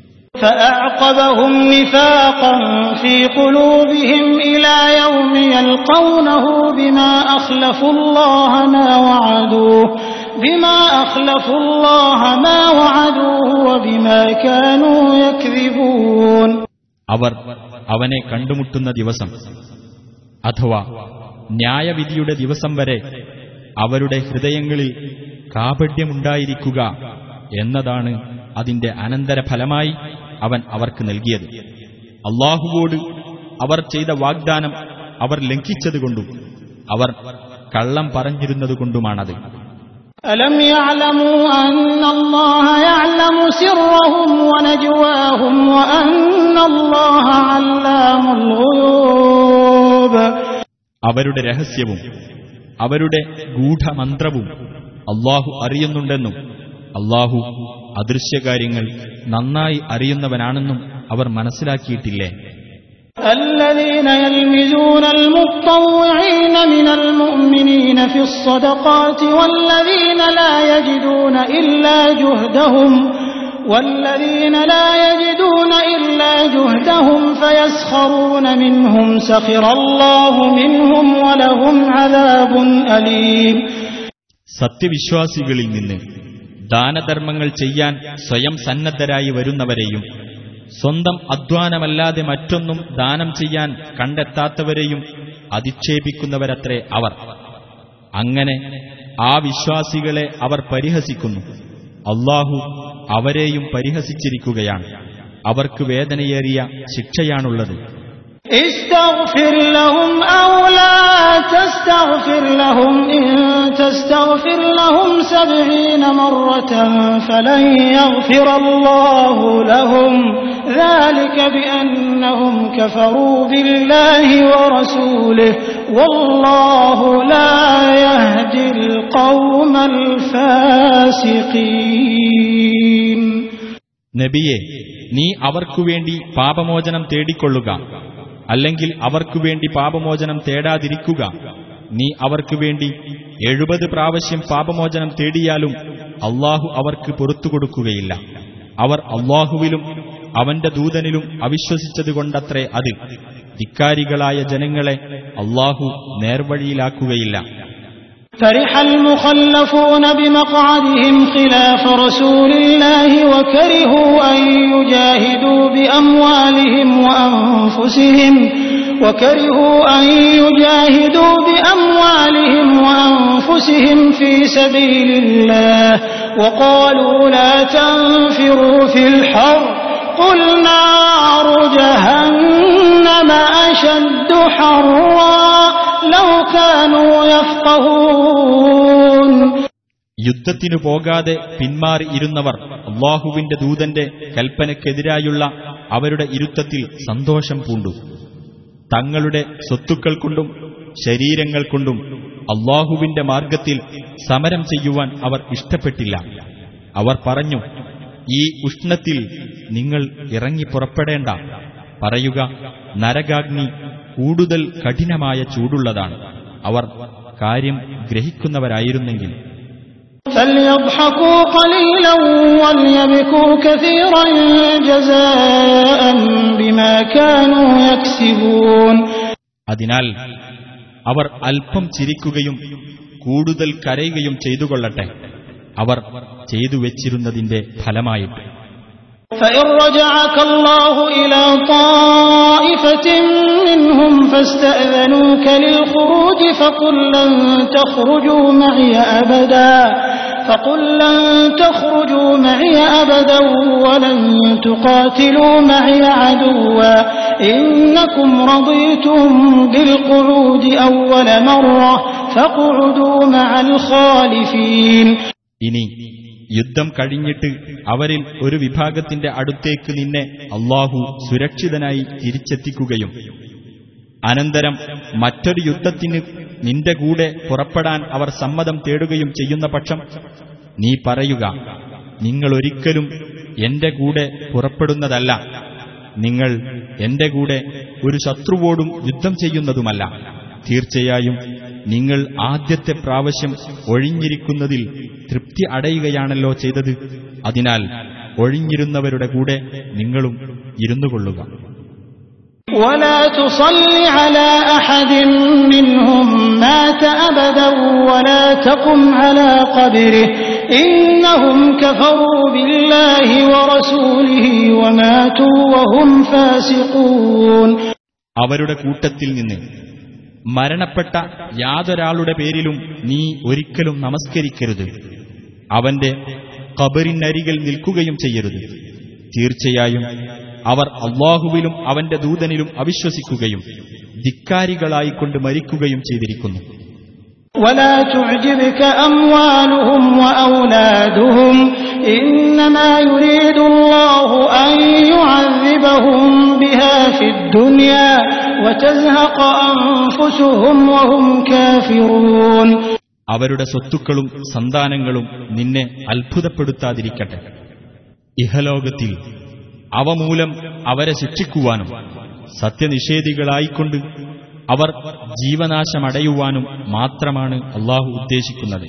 فأعقبهم نفاقا في قلوبهم إلى يوم يلقونه بما أخلفوا الله ما وعدوه بما أخلفوا الله ما وعدوه وبما كانوا يكذبون അവർ അവനെ കണ്ടുമുട്ടുന്ന ദിവസം അഥവാ ന്യായവിധിയുടെ ദിവസം വരെ അവരുടെ ഹൃദയങ്ങളിൽ കാപഢ്യമുണ്ടായിരിക്കുക എന്നതാണ് അതിന്റെ അനന്തരഫലമായി അവൻ അവർക്ക് നൽകിയത് അള്ളാഹുവോട് അവർ ചെയ്ത വാഗ്ദാനം അവർ ലംഘിച്ചതുകൊണ്ടും അവർ കള്ളം പറഞ്ഞിരുന്നതുകൊണ്ടുമാണത് ألم يعلموا أن الله يعلم سرهم ونجواهم وأن الله علام الغيوب അവരുടെ രഹസ്യവും അവരുടെ ഗൂഢമന്ത്രവും അള്ളാഹു അറിയുന്നുണ്ടെന്നും അള്ളാഹു അദൃശ്യകാര്യങ്ങൾ നന്നായി അറിയുന്നവനാണെന്നും അവർ മനസ്സിലാക്കിയിട്ടില്ലേ الذين يلمزون المطوعين من المؤمنين في الصدقات والذين لا يجدون إلا جهدهم والذين لا يجدون إلا جهدهم فيسخرون منهم سخر الله منهم ولهم عذاب أليم സത്യവിശ്വാസികളിൽ നിന്ന് ദാനധർമ്മങ്ങൾ ചെയ്യാൻ സ്വയം സന്നദ്ധരായി വരുന്നവരെയും സ്വന്തം അധ്വാനമല്ലാതെ മറ്റൊന്നും ദാനം ചെയ്യാൻ കണ്ടെത്താത്തവരെയും അധിക്ഷേപിക്കുന്നവരത്രേ അവർ അങ്ങനെ ആ വിശ്വാസികളെ അവർ പരിഹസിക്കുന്നു അള്ളാഹു അവരെയും പരിഹസിച്ചിരിക്കുകയാണ് അവർക്ക് വേദനയേറിയ ശിക്ഷയാണുള്ളത് استغفر لهم أو لا تستغفر لهم إن تستغفر لهم سبعين مرة فلن يغفر الله لهم ذلك بأنهم كفروا بالله ورسوله والله لا يهدي القوم الفاسقين നബിയെ നീ അവർക്കുവേണ്ടി പാപമോചനം തേടിക്കൊള്ളുക അല്ലെങ്കിൽ അവർക്കുവേണ്ടി പാപമോചനം തേടാതിരിക്കുക നീ അവർക്കുവേണ്ടി എഴുപത് പ്രാവശ്യം പാപമോചനം തേടിയാലും അള്ളാഹു അവർക്ക് പൊറത്തു കൊടുക്കുകയില്ല അവർ അള്ളാഹുവിലും അവന്റെ ദൂതനിലും അവിശ്വസിച്ചതുകൊണ്ടത്രേ അത് ധിക്കാരികളായ ജനങ്ങളെ അള്ളാഹു നേർവഴിയിലാക്കുകയില്ല فرح المخلفون بمقعدهم خلاف رسول الله وكرهوا أن يجاهدوا بأموالهم وأنفسهم وكرهوا أن يجاهدوا بأموالهم وأنفسهم في سبيل الله وقالوا لا تنفروا في الحر قل نار جهنم أشد حرا لو كانوا يفقهون യുദ്ധത്തിനു പോകാതെ പിന്മാറി ഇരുന്നവർ അള്ളാഹുവിന്റെ ദൂതന്റെ കൽപ്പനയ്ക്കെതിരായുള്ള അവരുടെ ഇരുത്തത്തിൽ സന്തോഷം പൂണ്ടു തങ്ങളുടെ സ്വത്തുക്കൾ കൊണ്ടും ശരീരങ്ങൾ കൊണ്ടും അള്ളാഹുവിന്റെ മാർഗത്തിൽ സമരം ചെയ്യുവാൻ അവർ ഇഷ്ടപ്പെട്ടില്ല അവർ പറഞ്ഞു ഈ ഉഷ്ണത്തിൽ നിങ്ങൾ ഇറങ്ങി പുറപ്പെടേണ്ട പറയുക നരകാഗ്നി കൂടുതൽ കഠിനമായ ചൂടുള്ളതാണ് അവർ കാര്യം ഗ്രഹിക്കുന്നവരായിരുന്നെങ്കിൽ فليضحكوا قليلا وليبكوا كثيرا جزاء بما كانوا يكسبون അതിനാൽ അവർ അല്പം ചിരിക്കുകയും കൂടുതൽ കരയുകയും ചെയ്തുകൊള്ളട്ടെ അവർ ചെയ്തു വെച്ചിരുന്നതിന്റെ ഫലമായിട്ട് فإن رجعك الله إلى طائفة منهم فاستأذنوك للخروج فقل لن تخرجوا معي أبدا فقل لن تخرجوا معي أبدا ولن تقاتلوا معي عدوا إنكم رضيتم بالقعود أول مرة فاقعدوا مع الخالفين ഇനി യുദ്ധം കഴിഞ്ഞിട്ട് അവരിൽ ഒരു വിഭാഗത്തിന്റെ അടുത്തേക്ക് നിന്നെ അള്ളാഹു സുരക്ഷിതനായി തിരിച്ചെത്തിക്കുകയും അനന്തരം മറ്റൊരു യുദ്ധത്തിന് നിന്റെ കൂടെ പുറപ്പെടാൻ അവർ സമ്മതം തേടുകയും ചെയ്യുന്ന പക്ഷം നീ പറയുക നിങ്ങളൊരിക്കലും എന്റെ കൂടെ പുറപ്പെടുന്നതല്ല നിങ്ങൾ എന്റെ കൂടെ ഒരു ശത്രുവോടും യുദ്ധം ചെയ്യുന്നതുമല്ല തീർച്ചയായും നിങ്ങൾ ആദ്യത്തെ പ്രാവശ്യം ഒഴിഞ്ഞിരിക്കുന്നതിൽ തൃപ്തി അടയുകയാണല്ലോ ചെയ്തത് അതിനാൽ ഒഴിഞ്ഞിരുന്നവരുടെ കൂടെ നിങ്ങളും ഇരുന്നുകൊള്ളുക ولا تصل على أحد منهم مات أبدا ولا تقم على قبره إنهم كفروا بالله ورسوله وماتوا وهم فاسقون അവരുടെ കൂട്ടത്തിൽ നിന്ന് മരണപ്പെട്ട യാതൊരാളുടെ പേരിലും നീ ഒരിക്കലും നമസ്കരിക്കരുത് അവന്റെ കബറിനരികിൽ നിൽക്കുകയും ചെയ്യരുത് തീർച്ചയായും അവർ അള്ളാഹുവിലും അവന്റെ ദൂതനിലും അവിശ്വസിക്കുകയും ധിക്കാരികളായിക്കൊണ്ട് മരിക്കുകയും ചെയ്തിരിക്കുന്നു ولا تعجبك أموالهم وأولادهم إنما يريد الله أن يعذبهم بها في الدنيا وتزهق أنفسهم وهم كافرون അവരുടെ സ്വത്തുക്കളും സന്താനങ്ങളും നിന്നെ അത്ഭുതപ്പെടുത്താതിരിക്കട്ടെ ഇഹലോകത്തിൽ അവ മൂലം അവരെ ശിക്ഷിക്കുവാനും സത്യനിഷേധികളായിക്കൊണ്ട് അവർ ജീവനാശമടയുവാനും മാത്രമാണ് അള്ളാഹു ഉദ്ദേശിക്കുന്നത്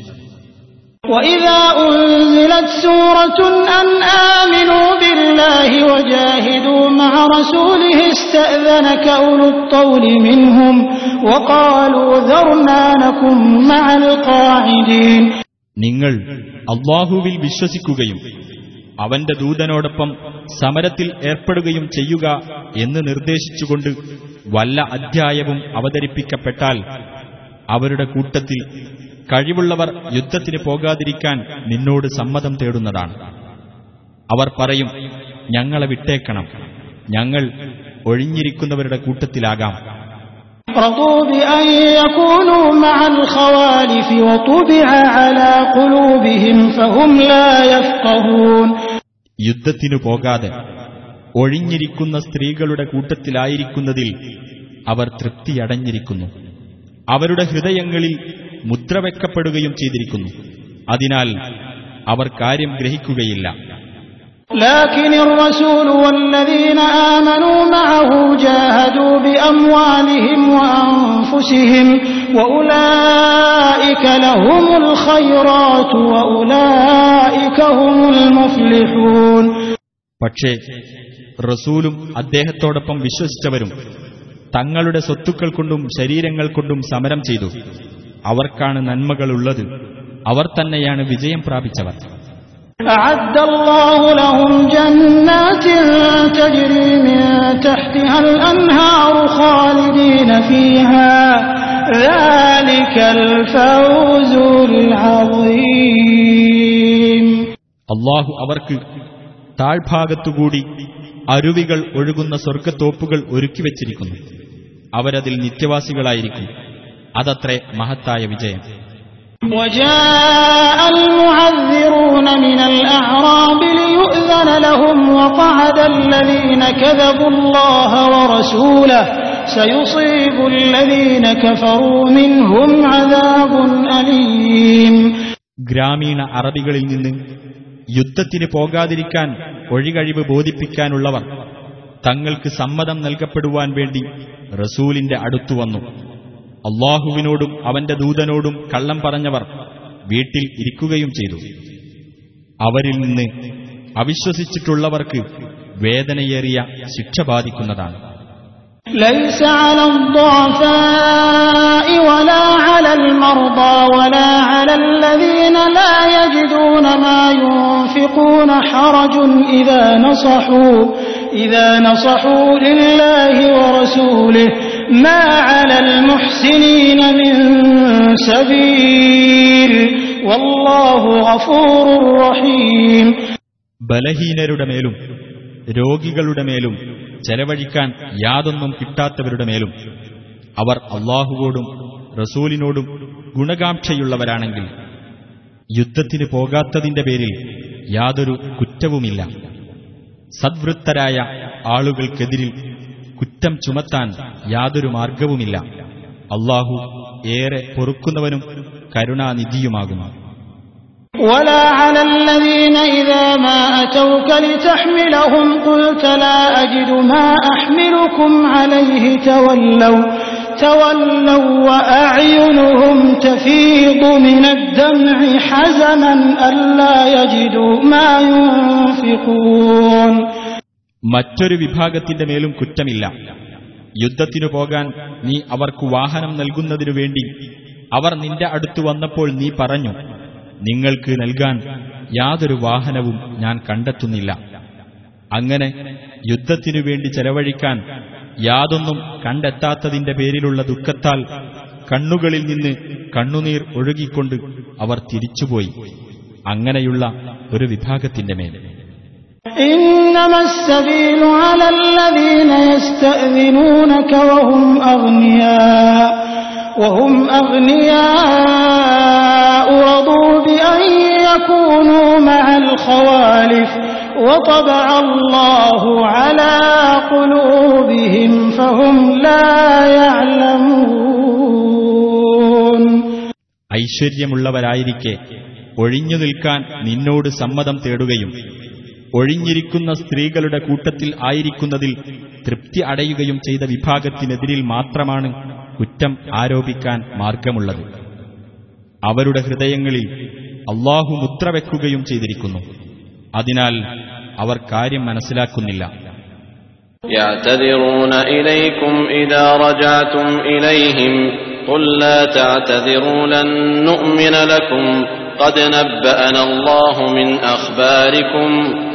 وإذا أنزلت سورة أن آمنوا بالله وجاهدوا مع رسوله استأذنك أولو الطول منهم وقالوا ذرنا نكن مع القاعدين നിങ്ങൾ അള്ളാഹുവിൽ വിശ്വസിക്കുകയും അവന്റെ ദൂതനോടൊപ്പം സമരത്തിൽ ഏർപ്പെടുകയും ചെയ്യുക എന്ന് നിർദ്ദേശിച്ചുകൊണ്ട് വല്ല അധ്യായവും അവതരിപ്പിക്കപ്പെട്ടാൽ അവരുടെ കൂട്ടത്തിൽ കഴിവുള്ളവർ യുദ്ധത്തിന് പോകാതിരിക്കാൻ നിന്നോട് സമ്മതം തേടുന്നതാണ് അവർ പറയും ഞങ്ങളെ വിട്ടേക്കണം ഞങ്ങൾ ഒഴിഞ്ഞിരിക്കുന്നവരുടെ കൂട്ടത്തിലാകാം رضوا بأن يكونوا مع الخوالف وطبع على قلوبهم فهم لا يفقهون യുദ്ധത്തിനു പോകാതെ ഒഴിഞ്ഞിരിക്കുന്ന സ്ത്രീകളുടെ കൂട്ടത്തിലായിരിക്കുന്നതിൽ അവർ തൃപ്തിയടഞ്ഞിരിക്കുന്നു അവരുടെ ഹൃദയങ്ങളിൽ മുദ്രവെക്കപ്പെടുകയും ചെയ്തിരിക്കുന്നു അതിനാൽ അവർ കാര്യം ഗ്രഹിക്കുകയില്ല لكن الرسول والذين آمنوا معه جاهدوا بأموالهم وأنفسهم وأولئك لهم الخيرات وأولئك هم المفلحون പക്ഷേ റസൂലും അദ്ദേഹത്തോടൊപ്പം വിശ്വസിച്ചവരും തങ്ങളുടെ സ്വത്തുക്കൾ കൊണ്ടും ശരീരങ്ങൾ കൊണ്ടും സമരം ചെയ്തു അവർക്കാണ് നന്മകളുള്ളത് അവർ തന്നെയാണ് വിജയം പ്രാപിച്ചവർ أعد الله لهم جنات تجري من تحتها الأنهار خالدين فيها ذلك الفوز العظيم അള്ളാഹു അവർക്ക് താഴ്ഭാഗത്തുകൂടി അരുവികൾ ഒഴുകുന്ന സ്വർഗത്തോപ്പുകൾ ഒരുക്കിവെച്ചിരിക്കുന്നു അവരതിൽ നിത്യവാസികളായിരിക്കും അതത്രേ മഹത്തായ വിജയം وجاء المعذرون من الأعراب ليؤذن لهم وقعد الذين كذبوا الله ورسوله سيصيب الذين كفروا منهم عذاب أليم ഗ്രാമീണ അറബികളിൽ നിന്ന് യുദ്ധത്തിന് പോകാതിരിക്കാൻ ഒഴികഴിവ് ബോധിപ്പിക്കാനുള്ളവർ തങ്ങൾക്ക് സമ്മതം നൽകപ്പെടുവാൻ വേണ്ടി റസൂലിന്റെ അടുത്തു വന്നു അള്ളാഹുവിനോടും അവന്റെ ദൂതനോടും കള്ളം പറഞ്ഞവർ വീട്ടിൽ ഇരിക്കുകയും ചെയ്തു അവരിൽ നിന്ന് അവിശ്വസിച്ചിട്ടുള്ളവർക്ക് വേദനയേറിയ ശിക്ഷ ബാധിക്കുന്നതാണ് ليس على الضعفاء ولا على المرضى ولا على الذين لا يجدون ما ينفقون حرج إذا نصحوا إذا نصحوا لله ورسوله ما على المحسنين من سبيل والله غفور رحيم ബലഹീനരുടെ മേലും രോഗികളുടെ മേലും ചെലവഴിക്കാൻ യാതൊന്നും കിട്ടാത്തവരുടെ മേലും അവർ അള്ളാഹുവോടും റസൂലിനോടും ഗുണകാംക്ഷയുള്ളവരാണെങ്കിൽ യുദ്ധത്തിന് പോകാത്തതിന്റെ പേരിൽ യാതൊരു കുറ്റവുമില്ല സദ്വൃത്തരായ ആളുകൾക്കെതിരിൽ കുറ്റം ചുമത്താൻ യാതൊരു മാർഗവുമില്ല അള്ളാഹു ഏറെ പൊറുക്കുന്നവനും കരുണാനിധിയുമാകുന്നു ولا على الذين إذا ما أتوك لتحملهم قلت لا أجد ما أحملكم عليه تولوا تولوا وأعينهم تفيض من الدمع حزنا ألا يجدوا ما ينفقون മറ്റൊരു വിഭാഗത്തിന്റെ മേലും കുറ്റമില്ല യുദ്ധത്തിനു പോകാൻ നീ അവർക്ക് വാഹനം നൽകുന്നതിനു വേണ്ടി അവർ നിന്റെ അടുത്തു വന്നപ്പോൾ നീ പറഞ്ഞു നിങ്ങൾക്ക് നൽകാൻ യാതൊരു വാഹനവും ഞാൻ കണ്ടെത്തുന്നില്ല അങ്ങനെ യുദ്ധത്തിനു വേണ്ടി ചെലവഴിക്കാൻ യാതൊന്നും കണ്ടെത്താത്തതിന്റെ പേരിലുള്ള ദുഃഖത്താൽ കണ്ണുകളിൽ നിന്ന് കണ്ണുനീർ ഒഴുകിക്കൊണ്ട് അവർ തിരിച്ചുപോയി അങ്ങനെയുള്ള ഒരു വിഭാഗത്തിന്റെ മേൽ إنما السبيل على الذين يستأذنونك وهم أغنياء وهم أغنياء رضوا بأن يكونوا مع الخوالف وطبع الله على قلوبهم فهم لا يعلمون ഐശ്വര്യമുള്ളവരായിരിക്കെ ഒഴിഞ്ഞു നിൽക്കാൻ നിന്നോട് സമ്മതം തേടുകയും ഒഴിഞ്ഞിരിക്കുന്ന സ്ത്രീകളുടെ കൂട്ടത്തിൽ ആയിരിക്കുന്നതിൽ തൃപ്തി അടയുകയും ചെയ്ത വിഭാഗത്തിനെതിരിൽ മാത്രമാണ് കുറ്റം ആരോപിക്കാൻ മാർഗമുള്ളത് അവരുടെ ഹൃദയങ്ങളിൽ അള്ളാഹു മുദ്ര വെക്കുകയും ചെയ്തിരിക്കുന്നു അതിനാൽ അവർ കാര്യം മനസ്സിലാക്കുന്നില്ല يعتذرون إليكم إذا رجعتم إليهم قل لا تعتذروا لن نؤمن لكم قد نبأنا الله من أخباركم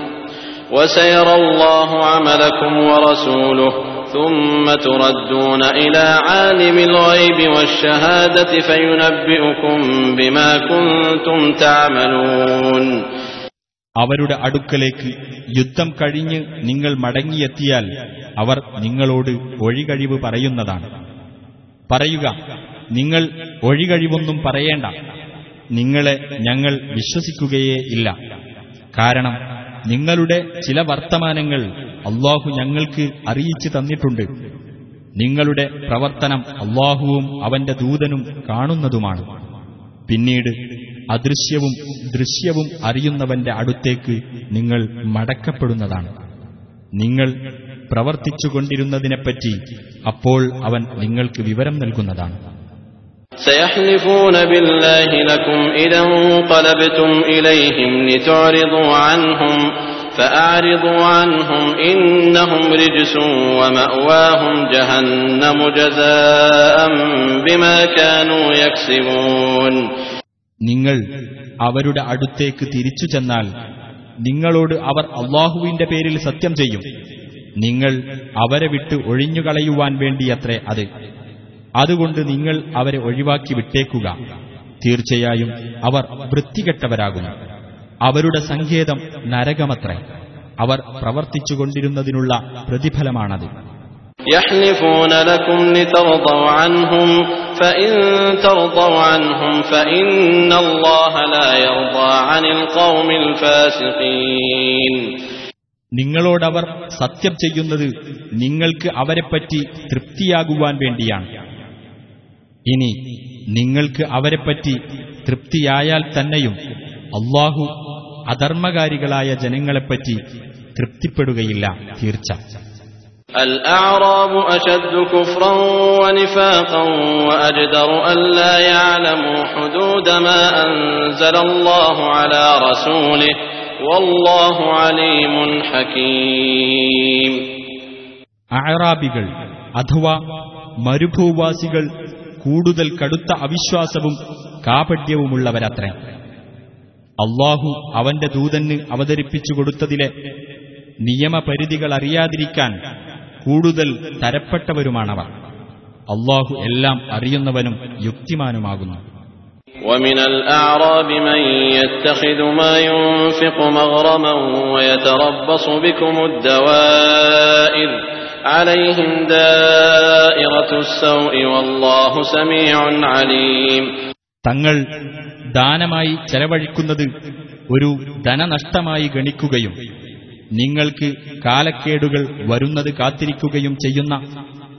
وسيرى الله عملكم ورسوله ثم تردون إلى عالم الغيب والشهادة فينبئكم بما كنتم تعملون അവരുടെ അടുക്കലേക്ക് യുദ്ധം കഴിഞ്ഞ് നിങ്ങൾ മടങ്ങിയെത്തിയാൽ അവർ നിങ്ങളോട് ഒഴികഴിവ് പറയുന്നതാണ് പറയുക നിങ്ങൾ ഒഴികഴിവൊന്നും പറയേണ്ട നിങ്ങളെ ഞങ്ങൾ വിശ്വസിക്കുകയേ ഇല്ല കാരണം നിങ്ങളുടെ ചില വർത്തമാനങ്ങൾ അള്ളാഹു ഞങ്ങൾക്ക് അറിയിച്ചു തന്നിട്ടുണ്ട് നിങ്ങളുടെ പ്രവർത്തനം അള്ളാഹുവും അവന്റെ ദൂതനും കാണുന്നതുമാണ് പിന്നീട് അദൃശ്യവും ദൃശ്യവും അറിയുന്നവന്റെ അടുത്തേക്ക് നിങ്ങൾ മടക്കപ്പെടുന്നതാണ് നിങ്ങൾ പ്രവർത്തിച്ചുകൊണ്ടിരുന്നതിനെപ്പറ്റി അപ്പോൾ അവൻ നിങ്ങൾക്ക് വിവരം നൽകുന്നതാണ് سيحلفون بالله لكم إذا انقلبتم إليهم لتعرضوا عنهم فأعرضوا عنهم إنهم رجس ومأواهم جهنم جزاء بما كانوا يكسبون നിങ്ങൾ അവരുടെ അടുത്തേക്ക് തിരിച്ചു ചെന്നാൽ നിങ്ങളോട് അവർ അള്ളാഹുവിന്റെ പേരിൽ സത്യം ചെയ്യും നിങ്ങൾ അവരെ വിട്ട് ഒഴിഞ്ഞുകളയുവാൻ വേണ്ടിയത്രേ അത് അതുകൊണ്ട് നിങ്ങൾ അവരെ ഒഴിവാക്കി വിട്ടേക്കുക തീർച്ചയായും അവർ വൃത്തികെട്ടവരാകുന്നു അവരുടെ സങ്കേതം നരകമത്രേ അവർ പ്രവർത്തിച്ചുകൊണ്ടിരുന്നതിനുള്ള പ്രതിഫലമാണത് يحلفون لكم لترضوا عنهم فإن ترضوا عنهم فإن الله لا يرضى عن القوم الفاسقين നിങ്ങളോടവർ സത്യം ചെയ്യുന്നത് നിങ്ങൾക്ക് അവരെപ്പറ്റി തൃപ്തിയാകുവാൻ വേണ്ടിയാണ് ഇനി നിങ്ങൾക്ക് അവരെപ്പറ്റി തൃപ്തിയായാൽ തന്നെയും അള്ളാഹു അധർമ്മകാരികളായ ജനങ്ങളെപ്പറ്റി തൃപ്തിപ്പെടുകയില്ല തീർച്ച الأعراب أشد كفرا ونفاقا وأجدر ألا يعلموا حدود ما أنزل الله على رسوله والله عليم حكيم അഴറാബികൾ അഥവാ മരുഭൂവാസികൾ കൂടുതൽ കടുത്ത അവിശ്വാസവും കാപട്യവുമുള്ളവരത്രേ അള്ളാഹു അവന്റെ ദൂതന് അവതരിപ്പിച്ചു കൊടുത്തതിലെ നിയമപരിധികൾ അറിയാതിരിക്കാൻ കൂടുതൽ തരപ്പെട്ടവരുമാണവർ അള്ളാഹു എല്ലാം അറിയുന്നവനും യുക്തിമാനുമാകുന്നു ومن الأعراب من يتخذ ما ينفق مغرما ويتربص بكم الدوائر عليهم دائرة السوء والله سميع عليم തങ്ങൾ ദാനമായി ചെലവഴിക്കുന്നത് ഒരു ധനനഷ്ടമായി ഗണിക്കുകയും നിങ്ങൾക്ക് കാലക്കേടുകൾ വരുന്നത് കാത്തിരിക്കുകയും ചെയ്യുന്ന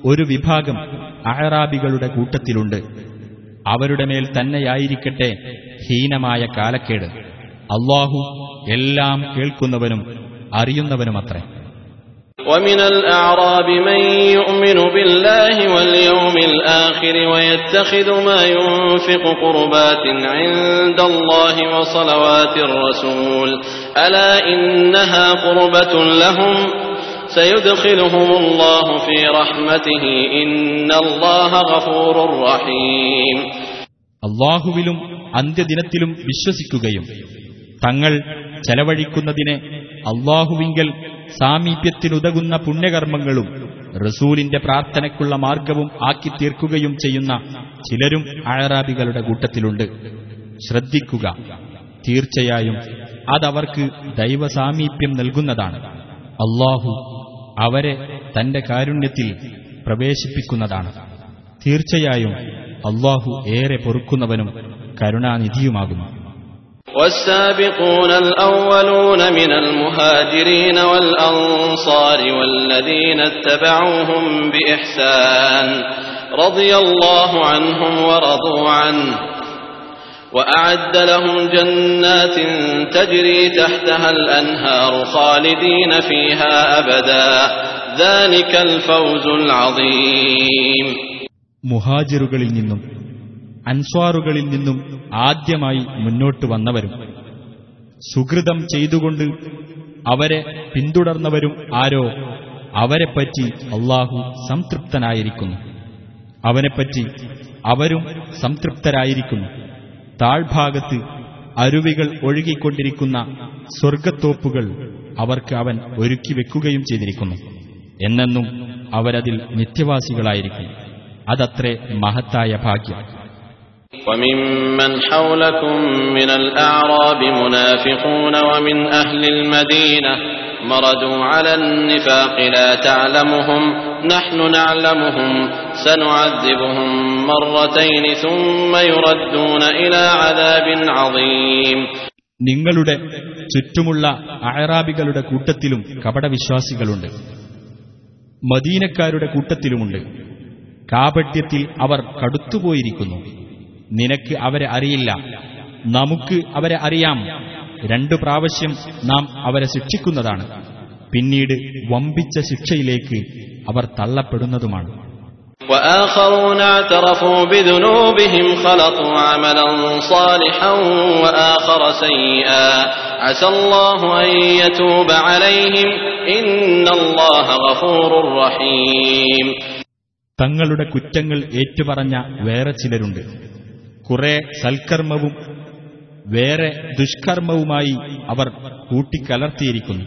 ഒരു വിഭാഗം അഹറാബികളുടെ കൂട്ടത്തിലുണ്ട് അവരുടെ മേൽ തന്നെയായിരിക്കട്ടെ ഹീനമായ കാലക്കേട് അള്ളാഹു എല്ലാം കേൾക്കുന്നവനും അറിയുന്നവനുമത്രേ ومن الأعراب من يؤمن بالله واليوم الآخر ويتخذ ما ينفق قربات عند الله وصلوات الرسول ألا إنها قربة لهم سيدخلهم الله في رحمته إن الله غفور رحيم അള്ളാഹുവിലും അന്ത്യദിനത്തിലും വിശ്വസിക്കുകയും തങ്ങൾ ചെലവഴിക്കുന്നതിനെ അള്ളാഹുവിങ്കൽ സാമീപ്യത്തിനുതകുന്ന പുണ്യകർമ്മങ്ങളും റസൂലിന്റെ പ്രാർത്ഥനയ്ക്കുള്ള മാർഗവും ആക്കി തീർക്കുകയും ചെയ്യുന്ന ചിലരും അഴറാബികളുടെ കൂട്ടത്തിലുണ്ട് ശ്രദ്ധിക്കുക തീർച്ചയായും അതവർക്ക് ദൈവസാമീപ്യം നൽകുന്നതാണ് അള്ളാഹു അവരെ തന്റെ കാരുണ്യത്തിൽ പ്രവേശിപ്പിക്കുന്നതാണ് തീർച്ചയായും അള്ളാഹു ഏറെ പൊറുക്കുന്നവനും കരുണാനിധിയുമാകുന്നു والسابقون الأولون من المهاجرين والأنصار والذين اتبعوهم بإحسان رضي الله عنهم ورضوا عنه وأعد لهم جنات تجري تحتها الأنهار خالدين فيها أبدا ذلك الفوز العظيم മുഹാജിറുകളിൽ നിന്നും അൻസ്വാറുകളിൽ നിന്നും ആദ്യമായി മുന്നോട്ട് വന്നവരും സുഹൃതം ചെയ്തുകൊണ്ട് അവരെ പിന്തുടർന്നവരും ആരോ അവരെപ്പറ്റി അള്ളാഹു സംതൃപ്തനായിരിക്കുന്നു അവനെപ്പറ്റി അവരും സംതൃപ്തരായിരിക്കുന്നു താഴ്ഭാഗത്ത് അരുവികൾ ഒഴുകിക്കൊണ്ടിരിക്കുന്ന സ്വർഗത്തോപ്പുകൾ അവർക്ക് അവൻ ഒരുക്കി വെക്കുകയും ചെയ്തിരിക്കുന്നു എന്നെന്നും അവരതിൽ നിത്യവാസികളായിരിക്കും അതത്രേ മഹത്തായ ഭാഗ്യം وممن حولكم من الأعراب منافقون ومن أهل المدينة مردوا على النفاق لا تعلمهم نحن نعلمهم سنعذبهم مرتين ثم يردون إلى عذاب عظيم നിങ്ങളുടെ ചുറ്റുമുള്ള അയറാബികളുടെ കൂട്ടത്തിലും കപടവിശ്വാസികളുണ്ട് മദീനക്കാരുടെ കൂട്ടത്തിലുമുണ്ട് കാപട്യത്തിൽ അവർ കടുത്തുപോയിരിക്കുന്നു നിനക്ക് അവരെ അറിയില്ല നമുക്ക് അവരെ അറിയാം രണ്ടു പ്രാവശ്യം നാം അവരെ ശിക്ഷിക്കുന്നതാണ് പിന്നീട് വമ്പിച്ച ശിക്ഷയിലേക്ക് അവർ തള്ളപ്പെടുന്നതുമാണ് وآخرون اعترفوا بذنوبهم خلطوا عملا صالحا وآخر سيئا عسى الله أن يتوب عليهم إن الله غفور رحيم തങ്ങളുടെ കുറ്റങ്ങൾ ഏറ്റുപറഞ്ഞ വേറെ ചിലരുണ്ട് കുറെ സൽക്കർമ്മവും വേറെ ദുഷ്കർമ്മവുമായി അവർ കൂട്ടിക്കലർത്തിയിരിക്കുന്നു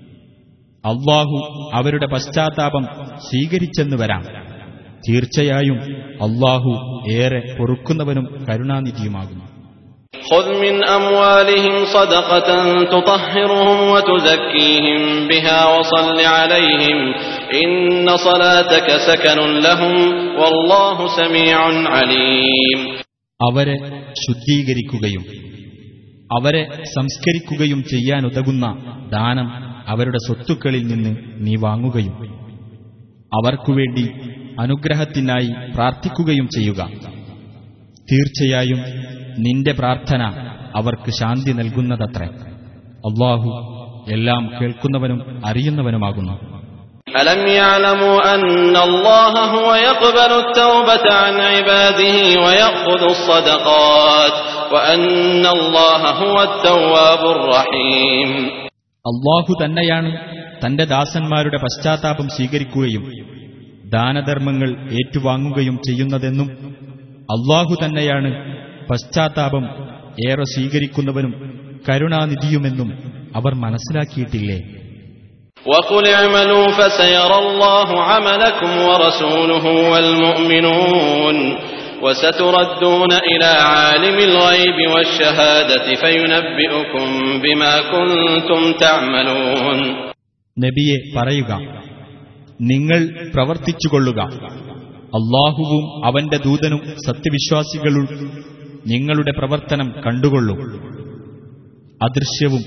അള്ളാഹു അവരുടെ പശ്ചാത്താപം സ്വീകരിച്ചെന്ന് വരാം തീർച്ചയായും അള്ളാഹു ഏറെ പൊറുക്കുന്നവനും കരുണാനിധിയുമാകുന്നു خذ من أموالهم صدقة تطهرهم وتزكيهم بها وصل عليهم إن صلاتك سكن لهم والله سميع عليم അവരെ ശുദ്ധീകരിക്കുകയും അവരെ സംസ്കരിക്കുകയും ചെയ്യാനുതകുന്ന ദാനം അവരുടെ സ്വത്തുക്കളിൽ നിന്ന് നീ വാങ്ങുകയും അവർക്കുവേണ്ടി അനുഗ്രഹത്തിനായി പ്രാർത്ഥിക്കുകയും ചെയ്യുക തീർച്ചയായും നിന്റെ പ്രാർത്ഥന അവർക്ക് ശാന്തി നൽകുന്നതത്രേ അള്ളാഹു എല്ലാം കേൾക്കുന്നവനും അറിയുന്നവനുമാകുന്നു ألم يعلموا أن الله هو يقبل التوبة عن عباده ويأخذ الصدقات وأن الله هو التواب الرحيم അള്ളാഹു തന്നെയാണ് തന്റെ ദാസന്മാരുടെ പശ്ചാത്താപം സ്വീകരിക്കുകയും ദാനധർമ്മങ്ങൾ ഏറ്റുവാങ്ങുകയും ചെയ്യുന്നതെന്നും അള്ളാഹു തന്നെയാണ് പശ്ചാത്താപം ഏറെ സ്വീകരിക്കുന്നവനും കരുണാനിധിയുമെന്നും അവർ മനസ്സിലാക്കിയിട്ടില്ലേ وقل اعملوا فسيرى الله عملكم ورسوله والمؤمنون وستردون إلى عالم الغيب والشهادة فينبئكم بما كنتم تعملون നബിയെ പറയുക നിങ്ങൾ പ്രവർത്തിച്ചുകൊള്ളുക അള്ളാഹുവും അവന്റെ ദൂതനും സത്യവിശ്വാസികളും നിങ്ങളുടെ പ്രവർത്തനം കണ്ടുകൊള്ളും അദൃശ്യവും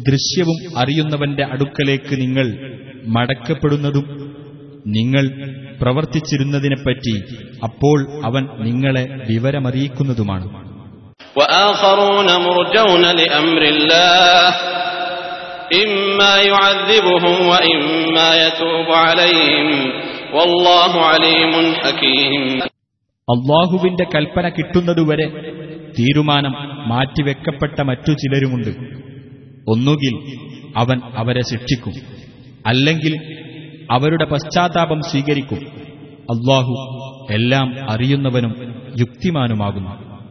ദൃശ്യവും അറിയുന്നവന്റെ അടുക്കലേക്ക് നിങ്ങൾ മടക്കപ്പെടുന്നതും നിങ്ങൾ പ്രവർത്തിച്ചിരുന്നതിനെപ്പറ്റി അപ്പോൾ അവൻ നിങ്ങളെ വിവരമറിയിക്കുന്നതുമാണ് وآخرون مرجون لأمر الله إما يعذبهم وإما يتوب عليهم والله عليم حكيم അള്ളാഹുവിന്റെ കൽപ്പന കിട്ടുന്നതുവരെ തീരുമാനം മാറ്റിവെക്കപ്പെട്ട മറ്റു ചിലരുമുണ്ട് ഒന്നുകിൽ അവൻ അവരെ ശിക്ഷിക്കും അല്ലെങ്കിൽ അവരുടെ പശ്ചാത്താപം സ്വീകരിക്കും അള്ളാഹു എല്ലാം അറിയുന്നവനും യുക്തിമാനുമാകുന്നു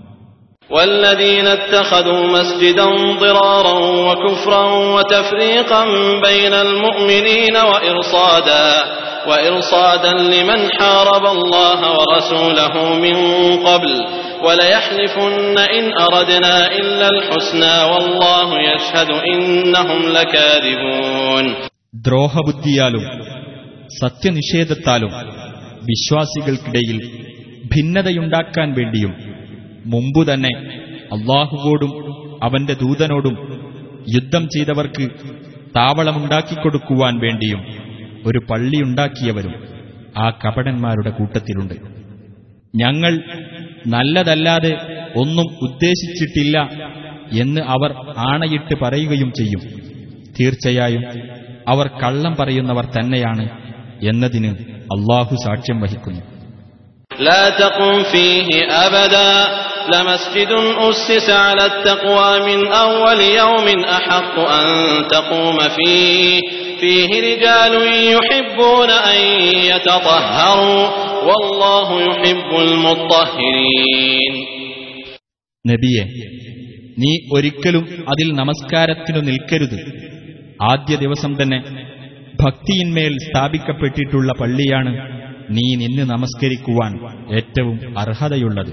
والذين اتخذوا مسجدا ضرارا وكفرا وتفريقا بين المؤمنين وإرصادا وإرصادا لمن حارب الله ورسوله من قبل وليحلفن إن أردنا إلا الحسنى والله يشهد إنهم لكاذبون ദ്രോഹബുദ്ധിയാലും സത്യനിഷേധത്താലും വിശ്വാസികൾക്കിടയിൽ ഭിന്നതയുണ്ടാക്കാൻ വേണ്ടിയും മുമ്പു തന്നെ അള്ളാഹുവോടും അവന്റെ ദൂതനോടും യുദ്ധം ചെയ്തവർക്ക് താവളമുണ്ടാക്കിക്കൊടുക്കുവാൻ വേണ്ടിയും ഒരു പള്ളിയുണ്ടാക്കിയവരും ആ കപടന്മാരുടെ കൂട്ടത്തിലുണ്ട് ഞങ്ങൾ നല്ലതല്ലാതെ ഒന്നും ഉദ്ദേശിച്ചിട്ടില്ല എന്ന് അവർ ആണയിട്ട് പറയുകയും ചെയ്യും തീർച്ചയായും അവർ കള്ളം പറയുന്നവർ തന്നെയാണ് എന്നതിന് അള്ളാഹു സാക്ഷ്യം വഹിക്കുന്നു لا تقم فيه أبدا لمسجد أسس على التقوى من أول يوم أحق أن تقوم فيه فيه رجال يحبون أن يتطهروا والله يحب المطهرين നബിയെ നീ ഒരിക്കലും അതിൽ നമസ്കാരത്തിനു നിൽക്കരുത് ആദ്യ ദിവസം തന്നെ ഭക്തിയിന്മേൽ സ്ഥാപിക്കപ്പെട്ടിട്ടുള്ള പള്ളിയാണ് നീ നിന്ന് നമസ്കരിക്കുവാൻ ഏറ്റവും അർഹതയുള്ളത്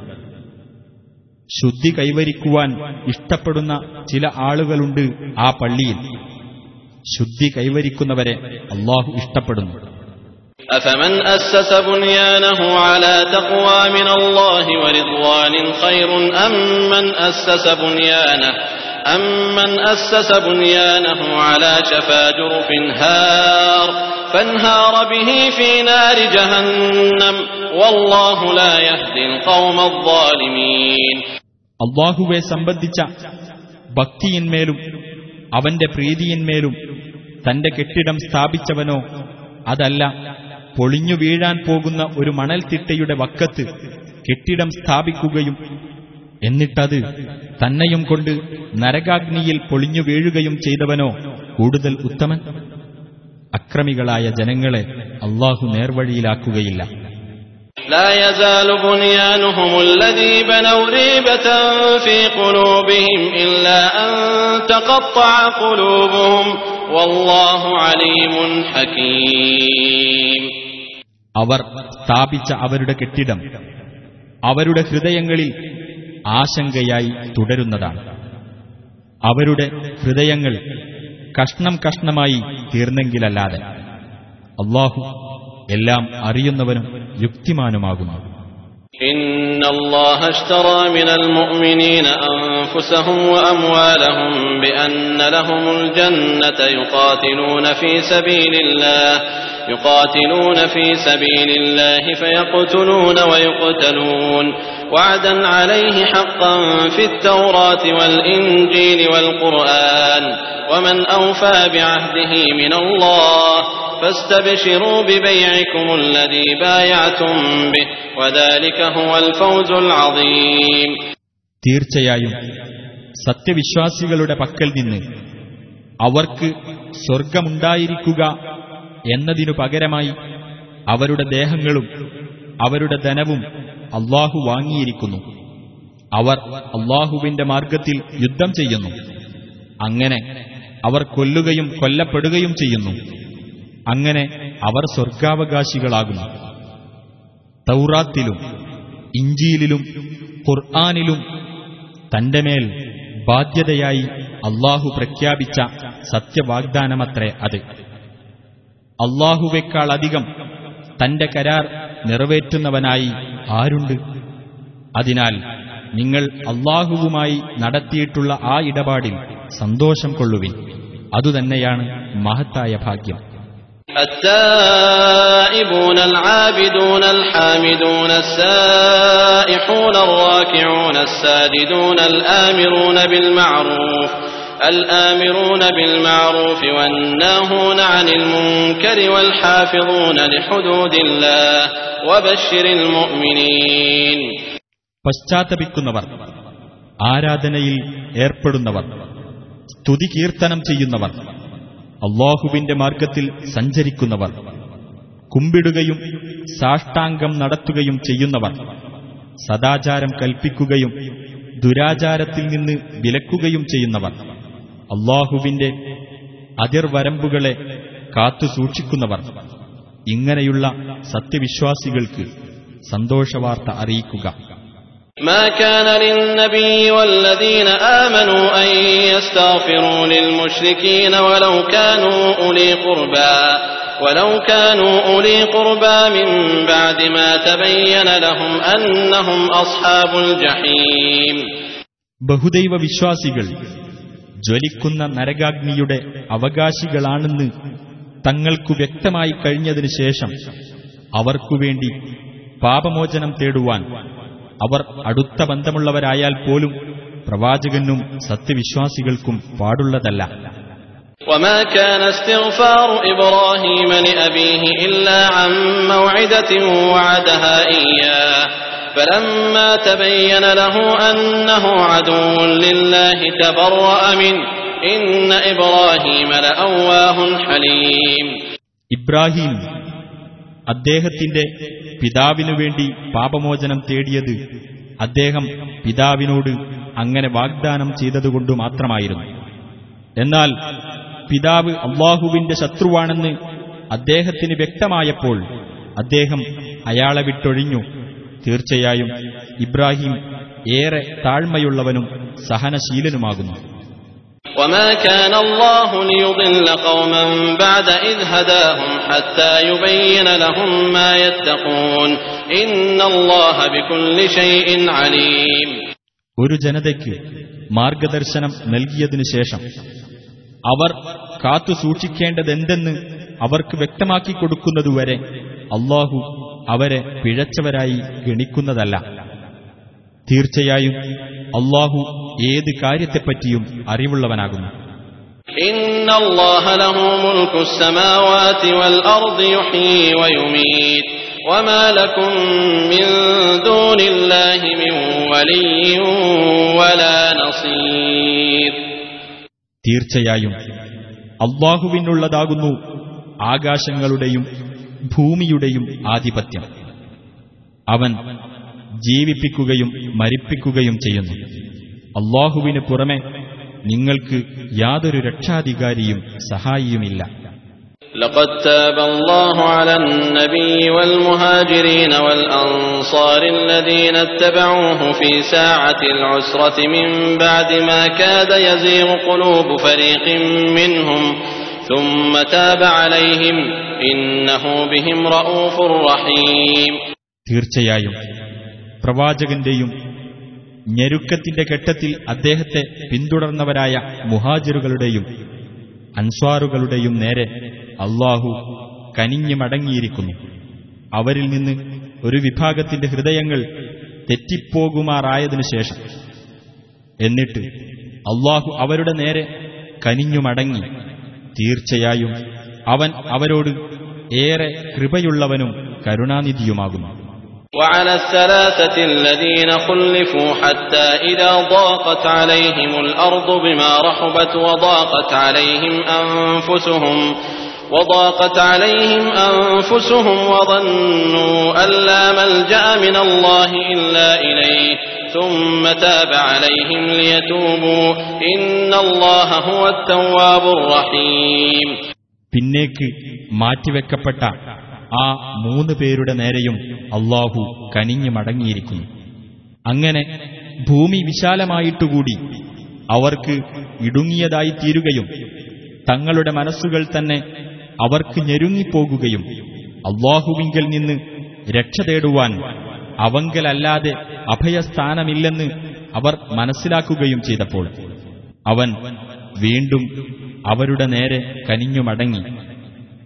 ശുദ്ധി കൈവരിക്കുവാൻ ഇഷ്ടപ്പെടുന്ന ചില ആളുകളുണ്ട് ആ പള്ളിയിൽ ശുദ്ധി കൈവരിക്കുന്നവരെ അള്ളാഹു ഇഷ്ടപ്പെടുന്നു أفمن أسس بنيانه على تقوى من الله ورضوان خير أم من أسس بنيانه أمن أسس بنيانه على شفا جرف هار فانهار به في نار جهنم والله لا يهدي القوم الظالمين അള്ളാഹുവെ സംബന്ധിച്ച ഭക്തിയിന്മേലും അവന്റെ പ്രീതിയിന്മേലും തന്റെ കെട്ടിടം സ്ഥാപിച്ചവനോ അതല്ല പൊളിഞ്ഞു വീഴാൻ പോകുന്ന ഒരു മണൽത്തിട്ടയുടെ വക്കത്ത് കെട്ടിടം സ്ഥാപിക്കുകയും എന്നിട്ടത് തന്നെയും കൊണ്ട് നരകാഗ്നിയിൽ പൊളിഞ്ഞു വീഴുകയും ചെയ്തവനോ കൂടുതൽ ഉത്തമൻ അക്രമികളായ ജനങ്ങളെ അള്ളാഹു നേർവഴിയിലാക്കുകയില്ല لا يزال بنيانهم الذي بنوا ريبة في قلوبهم إلا أن تقطع قلوبهم والله عليم حكيم അവർ സ്ഥാപിച്ച അവരുടെ കെട്ടിടം അവരുടെ ഹൃദയങ്ങളിൽ ആശങ്കയായി തുടരുന്നതാണ് അവരുടെ ഹൃദയങ്ങൾ കഷ്ണം കഷ്ണമായി തീർന്നെങ്കിലല്ലാതെ അള്ളാഹു എല്ലാം അറിയുന്നവനും യുക്തിമാനുമാകുന്നു إن الله اشترى من المؤمنين أنفسهم وأموالهم بأن لهم الجنة يقاتلون في سبيل الله يقاتلون في سبيل الله فيقتلون ويقتلون وعدا عليه حقا في التوراة والإنجيل والقرآن ومن أوفى بعهده من الله فاستبشروا ببيعكم الذي بايعتم به وذلك هو الفوز العظيم തീർച്ചയായും സത്യവിശ്വാസികളുടെ പക്കൽ നിന്ന് അവർക്ക് സ്വർഗമുണ്ടായിരിക്കുക എന്നതിനു പകരമായി അവരുടെ ദേഹങ്ങളും അവരുടെ ധനവും അള്ളാഹു വാങ്ങിയിരിക്കുന്നു അവർ അള്ളാഹുവിന്റെ മാർഗത്തിൽ യുദ്ധം ചെയ്യുന്നു അങ്ങനെ അവർ കൊല്ലുകയും കൊല്ലപ്പെടുകയും ചെയ്യുന്നു അങ്ങനെ അവർ സ്വർഗാവകാശികളാകുന്നു തൗറാത്തിലും ഇഞ്ചിയിലും ഖുർആാനിലും തന്റെ മേൽ ബാധ്യതയായി അള്ളാഹു പ്രഖ്യാപിച്ച സത്യവാഗ്ദാനമത്രേ അത് അള്ളാഹുവേക്കാൾ അധികം തന്റെ കരാർ നിറവേറ്റുന്നവനായി ആരുണ്ട് അതിനാൽ നിങ്ങൾ അള്ളാഹുവുമായി നടത്തിയിട്ടുള്ള ആ ഇടപാടിൽ സന്തോഷം കൊള്ളുവിൻ അതുതന്നെയാണ് മഹത്തായ ഭാഗ്യം التائبون العابدون الحامدون السائحون الراكعون الساجدون الآمرون بالمعروف الآمرون بالمعروف والناهون عن المنكر والحافظون لحدود الله وبشر المؤمنين പശ്ചാത്തപിക്കുന്നവർ ആരാധനയിൽ ഏർപ്പെടുന്നവർ സ്തുതി കീർത്തനം ചെയ്യുന്നവർ അള്ളാഹുവിന്റെ മാർഗത്തിൽ സഞ്ചരിക്കുന്നവർ കുമ്പിടുകയും സാഷ്ടാംഗം നടത്തുകയും ചെയ്യുന്നവർ സദാചാരം കൽപ്പിക്കുകയും ദുരാചാരത്തിൽ നിന്ന് വിലക്കുകയും ചെയ്യുന്നവർ അള്ളാഹുവിന്റെ അതിർവരമ്പുകളെ കാത്തു സൂക്ഷിക്കുന്നവർ ഇങ്ങനെയുള്ള സത്യവിശ്വാസികൾക്ക് സന്തോഷവാർത്ത അറിയിക്കുക ما كان للنبي والذين آمنوا أن يستغفروا للمشركين ولو كانوا أولي قربى ولو كانوا أولي قربى من بعد ما تبين لهم أنهم أصحاب الجحيم ബഹുദൈവ വിശ്വാസികൾ ജ്വലിക്കുന്ന നരകാഗ്നിയുടെ അവകാശികളാണെന്ന് തങ്ങൾക്കു വ്യക്തമായി കഴിഞ്ഞതിനു ശേഷം അവർക്കുവേണ്ടി പാപമോചനം തേടുവാൻ അവർ അടുത്ത ബന്ധമുള്ളവരായാൽ പോലും പ്രവാചകനും സത്യവിശ്വാസികൾക്കും പാടുള്ളതല്ല وما كان استغفار إبراهيم لأبيه إلا عن موعدة وعدها إياه فلما تبين له أنه عدو لله تبرأ منه إن إبراهيم لأواه حليم ഇബ്രാഹിം അദ്ദേഹത്തിന്റെ പിതാവിനു വേണ്ടി പാപമോചനം തേടിയത് അദ്ദേഹം പിതാവിനോട് അങ്ങനെ വാഗ്ദാനം ചെയ്തതുകൊണ്ട് മാത്രമായിരുന്നു എന്നാൽ പിതാവ് അള്ളാഹുവിന്റെ ശത്രുവാണെന്ന് അദ്ദേഹത്തിന് വ്യക്തമായപ്പോൾ അദ്ദേഹം അയാളെ വിട്ടൊഴിഞ്ഞു തീർച്ചയായും ഇബ്രാഹിം ഏറെ താഴ്മയുള്ളവനും സഹനശീലനുമാകുന്നു وما كان الله ليضل قوما بعد إذ هداهم حتى يبين لهم ما يتقون إن الله بكل شيء عليم ഒരു ജനതയ്ക്ക് മാർഗദർശനം നൽകിയതിനു ശേഷം അവർ കാത്തു സൂക്ഷിക്കേണ്ടതെന്തെന്ന് അവർക്ക് വ്യക്തമാക്കി കൊടുക്കുന്നതുവരെ അള്ളാഹു അവരെ പിഴച്ചവരായി ഗണിക്കുന്നതല്ല തീർച്ചയായും അള്ളാഹു ഏത് കാര്യത്തെപ്പറ്റിയും അറിവുള്ളവനാകുന്നു إن الله له ملك السماوات والأرض يحيي ويميت وما لكم من دون الله من ولي ولا نصير തീർച്ചയായും അള്ളാഹുവിനുള്ളതാകുന്നു ആകാശങ്ങളുടെയും ഭൂമിയുടെയും ആധിപത്യം അവൻ ജീവിപ്പിക്കുകയും മരിപ്പിക്കുകയും ചെയ്യുന്നു അള്ളാഹുവിന് പുറമെ നിങ്ങൾക്ക് യാതൊരു രക്ഷാധികാരിയും സഹായിയുമില്ല لقد تاب الله على النبي والمهاجرين والأنصار الذين اتبعوه في ساعة العسرة من بعد ما كاد يزيغ قلوب فريق منهم ثم تاب عليهم إنه بهم رؤوف رحيم തീർച്ചയായും പ്രവാചകന്റെയും ഞെരുക്കത്തിന്റെ ഘട്ടത്തിൽ അദ്ദേഹത്തെ പിന്തുടർന്നവരായ മുഹാജിറുകളുടെയും അൻസ്വാറുകളുടെയും നേരെ അള്ളാഹു കനിഞ്ഞു മടങ്ങിയിരിക്കുന്നു അവരിൽ നിന്ന് ഒരു വിഭാഗത്തിന്റെ ഹൃദയങ്ങൾ തെറ്റിപ്പോകുമാറായതിനു ശേഷം എന്നിട്ട് അള്ളാഹു അവരുടെ നേരെ കനിഞ്ഞു മടങ്ങി തീർച്ചയായും അവൻ അവരോട് ഏറെ കൃപയുള്ളവനും കരുണാനിധിയുമാകുന്നു وعلى الثلاثة الذين خلفوا حتى إذا ضاقت عليهم الأرض بما رحبت وضاقت عليهم أنفسهم وضاقت عليهم أنفسهم وظنوا أن لا ملجأ من الله إلا إليه ثم تاب عليهم ليتوبوا إن الله هو التواب الرحيم പിന്നേക്ക് മാറ്റിവെക്കപ്പെട്ട ആ മൂന്ന് പേരുടെ നേരെയും അള്ളാഹു കനിഞ്ഞു മടങ്ങിയിരിക്കുന്നു അങ്ങനെ ഭൂമി വിശാലമായിട്ടുകൂടി അവർക്ക് ഇടുങ്ങിയതായി തീരുകയും തങ്ങളുടെ മനസ്സുകൾ തന്നെ അവർക്ക് ഞെരുങ്ങിപ്പോകുകയും അള്ളാഹുവിങ്കൽ നിന്ന് രക്ഷ തേടുവാൻ അവങ്കലല്ലാതെ അഭയസ്ഥാനമില്ലെന്ന് അവർ മനസ്സിലാക്കുകയും ചെയ്തപ്പോൾ അവൻ വീണ്ടും അവരുടെ നേരെ കനിഞ്ഞു മടങ്ങി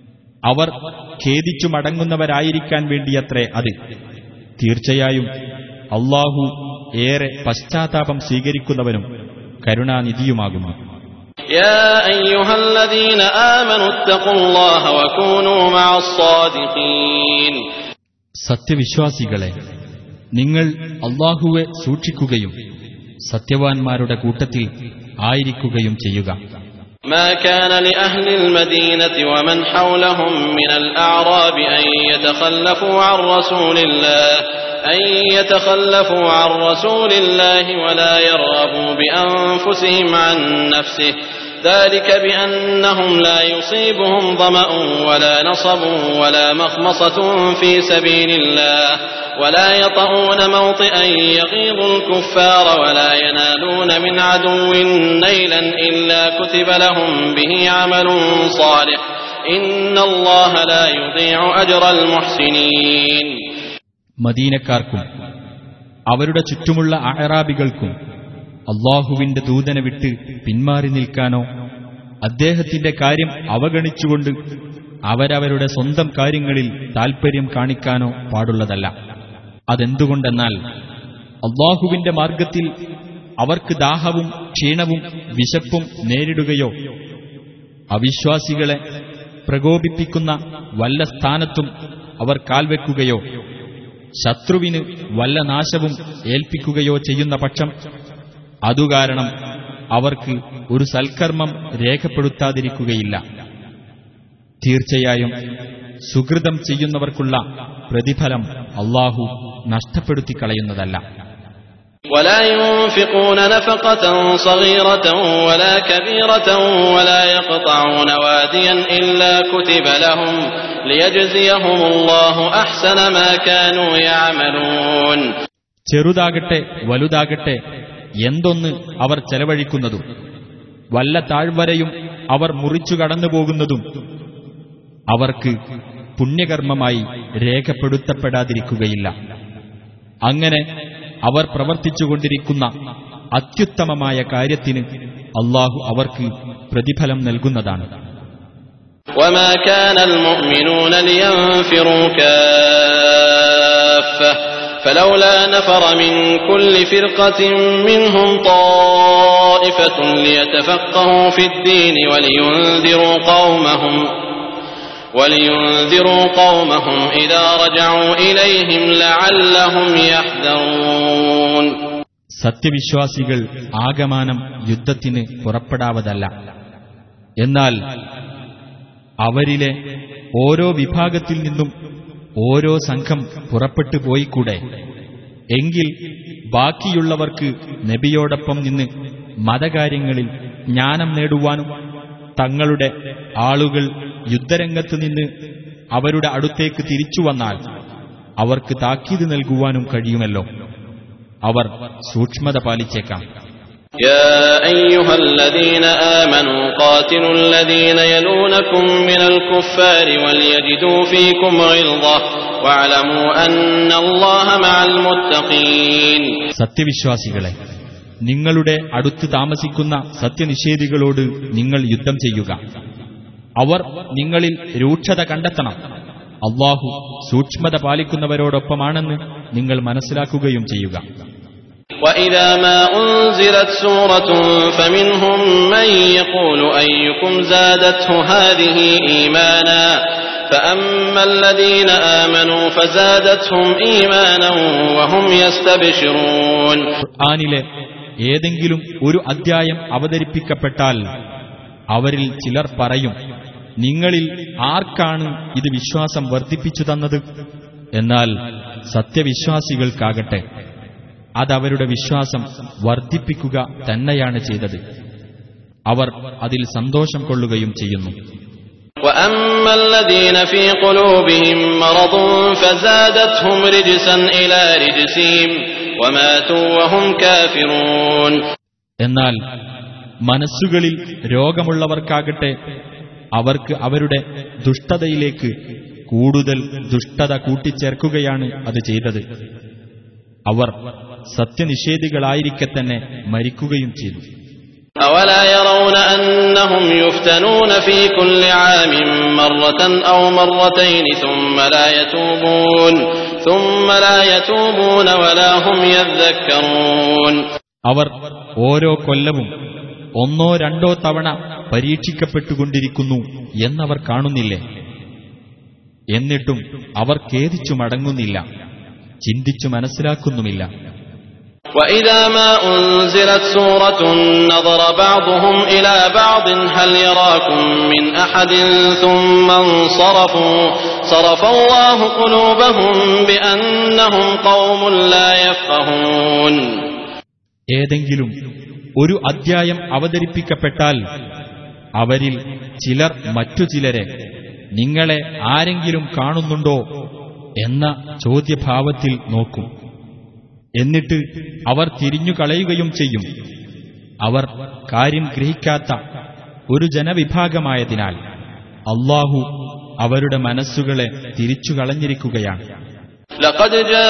അവർ ഖേദിച്ചു മടങ്ങുന്നവരായിരിക്കാൻ വേണ്ടിയത്രേ അത് തീർച്ചയായും അള്ളാഹു ഏറെ പശ്ചാത്താപം സ്വീകരിക്കുന്നവനും കരുണാനിധിയുമാകുന്നു يا أيها الذين آمنوا اتقوا الله وكونوا مع الصادقين സത്യവിശ്വാസികളെ നിങ്ങൾ അള്ളാഹുവെ സൂക്ഷിക്കുകയും സത്യവാൻമാരുടെ കൂട്ടത്തിൽ ആയിരിക്കുകയും ചെയ്യുക ما كان لأهل المدينة ومن حولهم من الأعراب أن يتخلفوا عن رسول الله أن يتخلفوا عن رسول الله ولا يرغبوا بأنفسهم عن نفسه ذلك بأنهم لا يصيبهم ظمأ ولا نصب ولا مخمصة في سبيل الله ولا يطؤون موطئا يغيظ الكفار ولا ينالون من عدو نيلا إلا كتب لهم به عمل صالح إن الله لا يضيع أجر المحسنين മദീനക്കാർക്കും അവരുടെ ചുറ്റുമുള്ള അഹറാബികൾക്കും അള്ളാഹുവിന്റെ ദൂതനെ വിട്ട് പിന്മാറി നിൽക്കാനോ അദ്ദേഹത്തിന്റെ കാര്യം അവഗണിച്ചുകൊണ്ട് അവരവരുടെ സ്വന്തം കാര്യങ്ങളിൽ താൽപര്യം കാണിക്കാനോ പാടുള്ളതല്ല അതെന്തുകൊണ്ടെന്നാൽ അള്ളാഹുവിന്റെ മാർഗത്തിൽ അവർക്ക് ദാഹവും ക്ഷീണവും വിശപ്പും നേരിടുകയോ അവിശ്വാസികളെ പ്രകോപിപ്പിക്കുന്ന വല്ല സ്ഥാനത്തും അവർ കാൽവെക്കുകയോ ശത്രുവിന് വല്ല നാശവും ഏൽപ്പിക്കുകയോ ചെയ്യുന്ന പക്ഷം അതുകാരണം അവർക്ക് ഒരു സൽക്കർമ്മം രേഖപ്പെടുത്താതിരിക്കുകയില്ല തീർച്ചയായും സുഹൃതം ചെയ്യുന്നവർക്കുള്ള പ്രതിഫലം അള്ളാഹു നഷ്ടപ്പെടുത്തിക്കളയുന്നതല്ല ولا ينفقون نفقة صغيرة ولا كبيرة ولا يقطعون واديا إلا كتب لهم ليجزيهم الله أحسن ما كانوا يعملون ചെറുതാകട്ടെ വലുതാകട്ടെ എന്തൊന്ന് അവർ ചെലവഴിക്കുന്നതും വല്ല താഴ്വരയും അവർ മുറിച്ചു കടന്നുപോകുന്നതും അവർക്ക് പുണ്യകർമ്മമായി രേഖപ്പെടുത്തപ്പെടാതിരിക്കുകയില്ല അങ്ങനെ അവർ പ്രവർത്തിച്ചുകൊണ്ടിരിക്കുന്ന അത്യുത്തമമായ കാര്യത്തിന് അള്ളാഹു അവർക്ക് പ്രതിഫലം നൽകുന്നതാണ് وما كان المؤمنون لينفروا كافة فلولا نفر من كل فرقة منهم طائفة ليتفقهوا في الدين ولينذروا قومهم ولينذروا قومهم إذا رجعوا إليهم لعلهم يحذرون സത്യവിശ്വാസികൾ ആകമാനം യുദ്ധത്തിന് പുറപ്പെടാവതല്ല എന്നാൽ അവരിലെ ഓരോ വിഭാഗത്തിൽ നിന്നും ഓരോ സംഘം പുറപ്പെട്ടു പോയിക്കൂടെ എങ്കിൽ ബാക്കിയുള്ളവർക്ക് നബിയോടൊപ്പം നിന്ന് മതകാര്യങ്ങളിൽ ജ്ഞാനം നേടുവാനും തങ്ങളുടെ ആളുകൾ യുദ്ധരംഗത്ത് നിന്ന് അവരുടെ അടുത്തേക്ക് തിരിച്ചു വന്നാൽ അവർക്ക് താക്കീത് നൽകുവാനും കഴിയുമല്ലോ അവർ സൂക്ഷ്മത പാലിച്ചേക്കാം يا أيها الذين آمنوا قاتلوا الذين يلونكم من الكفار وليجدوا فيكم غلظة واعلموا أن الله مع المتقين സത്യവിശ്വാസികളെ നിങ്ങളുടെ അടുത്ത് താമസിക്കുന്ന സത്യനിഷേധികളോട് നിങ്ങൾ യുദ്ധം ചെയ്യുക അവർ നിങ്ങളിൽ രൂക്ഷത കണ്ടെത്തണം അള്ളാഹു സൂക്ഷ്മത പാലിക്കുന്നവരോടൊപ്പമാണെന്ന് നിങ്ങൾ മനസ്സിലാക്കുകയും ചെയ്യുക وإذا ما أنزلت سورة فمنهم من يقول أيكم زادته هذه إيمانا فأما الذين آمنوا فزادتهم إيمانا وهم يستبشرون ഖുർആനിലെ ഏതെങ്കിലും ഒരു അദ്ധ്യായം അവതരിപ്പിക്കപ്പെട്ടാൽ അവരിൽ ചിലർ പറയും നിങ്ങളിൽ ആർക്കാണ് ഇത് വിശ്വാസം വർദ്ധിപ്പിച്ചു തന്നത് എന്നാൽ സത്യവിശ്വാസികൾക്കാകട്ടെ അതവരുടെ വിശ്വാസം വർദ്ധിപ്പിക്കുക തന്നെയാണ് ചെയ്തത് അവർ അതിൽ സന്തോഷം കൊള്ളുകയും ചെയ്യുന്നു وأما الذين في قلوبهم مرض فزادتهم رجسا إلى رجسهم وماتوا وهم كافرون എന്നാൽ മനസ്സുകളിൽ രോഗമുള്ളവർക്കാകട്ടെ അവർക്ക് അവരുടെ ദുഷ്ടതയിലേക്ക് കൂടുതൽ ദുഷ്ടത കൂട്ടിച്ചേർക്കുകയാണ് അത് ചെയ്തത് അവർ സത്യനിഷേധികളായിരിക്കെ തന്നെ മരിക്കുകയും ചെയ്തു أولا يرون أنهم يفتنون في كل عام مرة أو مرتين ثم لا يتوبون ثم لا يتوبون ولا هم يذكرون അവർ ഓരോ കൊല്ലവും ഒന്നോ രണ്ടോ തവണ പരീക്ഷിക്കപ്പെട്ടുകൊണ്ടിരിക്കുന്നു എന്നവർ കാണുന്നില്ലേ എന്നിട്ടും അവർ ഖേദിച്ചു മടങ്ങുന്നില്ല ചിന്തിച്ചു മനസ്സിലാക്കുന്നുമില്ല وإذا ما أنزلت سورة نظر بعضهم إلى بعض هل يراكم من أحد ثم انصرفوا صرف الله قلوبهم بأنهم قوم لا يفقهون ഏതെങ്കിലും ഒരു അദ്ധ്യായം അവതരിപ്പിക്കപ്പെട്ടാൽ അവരിൽ ചിലർ മറ്റു ചിലരെ നിങ്ങളെ ആരെങ്കിലും കാണുന്നുണ്ടോ എന്ന ചോദ്യഭാവത്തിൽ നോക്കും എന്നിട്ട് അവർ തിരിഞ്ഞു കളയുകയും ചെയ്യും അവർ കാര്യം ഗ്രഹിക്കാത്ത ഒരു ജനവിഭാഗമായതിനാൽ അള്ളാഹു അവരുടെ മനസ്സുകളെ തിരിച്ചു കളഞ്ഞിരിക്കുകയാണ് لقد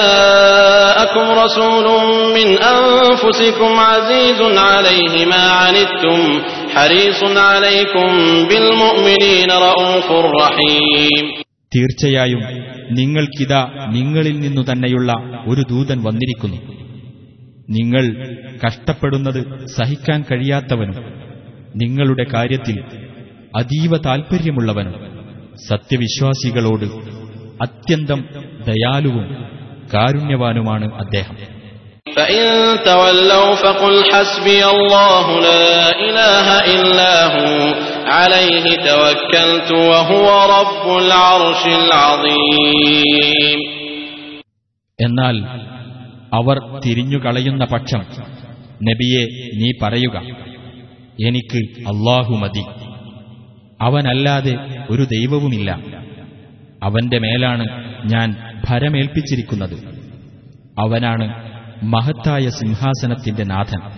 جاءكم رسول من أنفسكم عزيز عليه ما عنتم حريص عليكم بالمؤمنين رؤوف رحيم തീർച്ചയായും നിങ്ങൾക്കിതാ നിങ്ങളിൽ നിന്നു തന്നെയുള്ള ഒരു ദൂതൻ വന്നിരിക്കുന്നു നിങ്ങൾ കഷ്ടപ്പെടുന്നത് സഹിക്കാൻ കഴിയാത്തവനും നിങ്ങളുടെ കാര്യത്തിൽ അതീവ താൽപ്പര്യമുള്ളവനും സത്യവിശ്വാസികളോട് അത്യന്തം ദയാലുവും കാരുണ്യവാനുമാണ് അദ്ദേഹം فإن تولوا فقل حسبي الله لا إله إلا هو عليه توكلت وهو رب العرش العظيم എന്നാൽ അവർ തിരിഞ്ഞുകളയുന്ന പക്ഷം നബിയെ നീ പറയുക എനിക്ക് അള്ളാഹു മതി അവനല്ലാതെ ഒരു ദൈവവുമില്ല അവന്റെ മേലാണ് ഞാൻ ഭരമേൽപ്പിച്ചിരിക്കുന്നത് അവനാണ് മഹത്തായ സിംഹാസനത്തിന്റെ നാഥൻ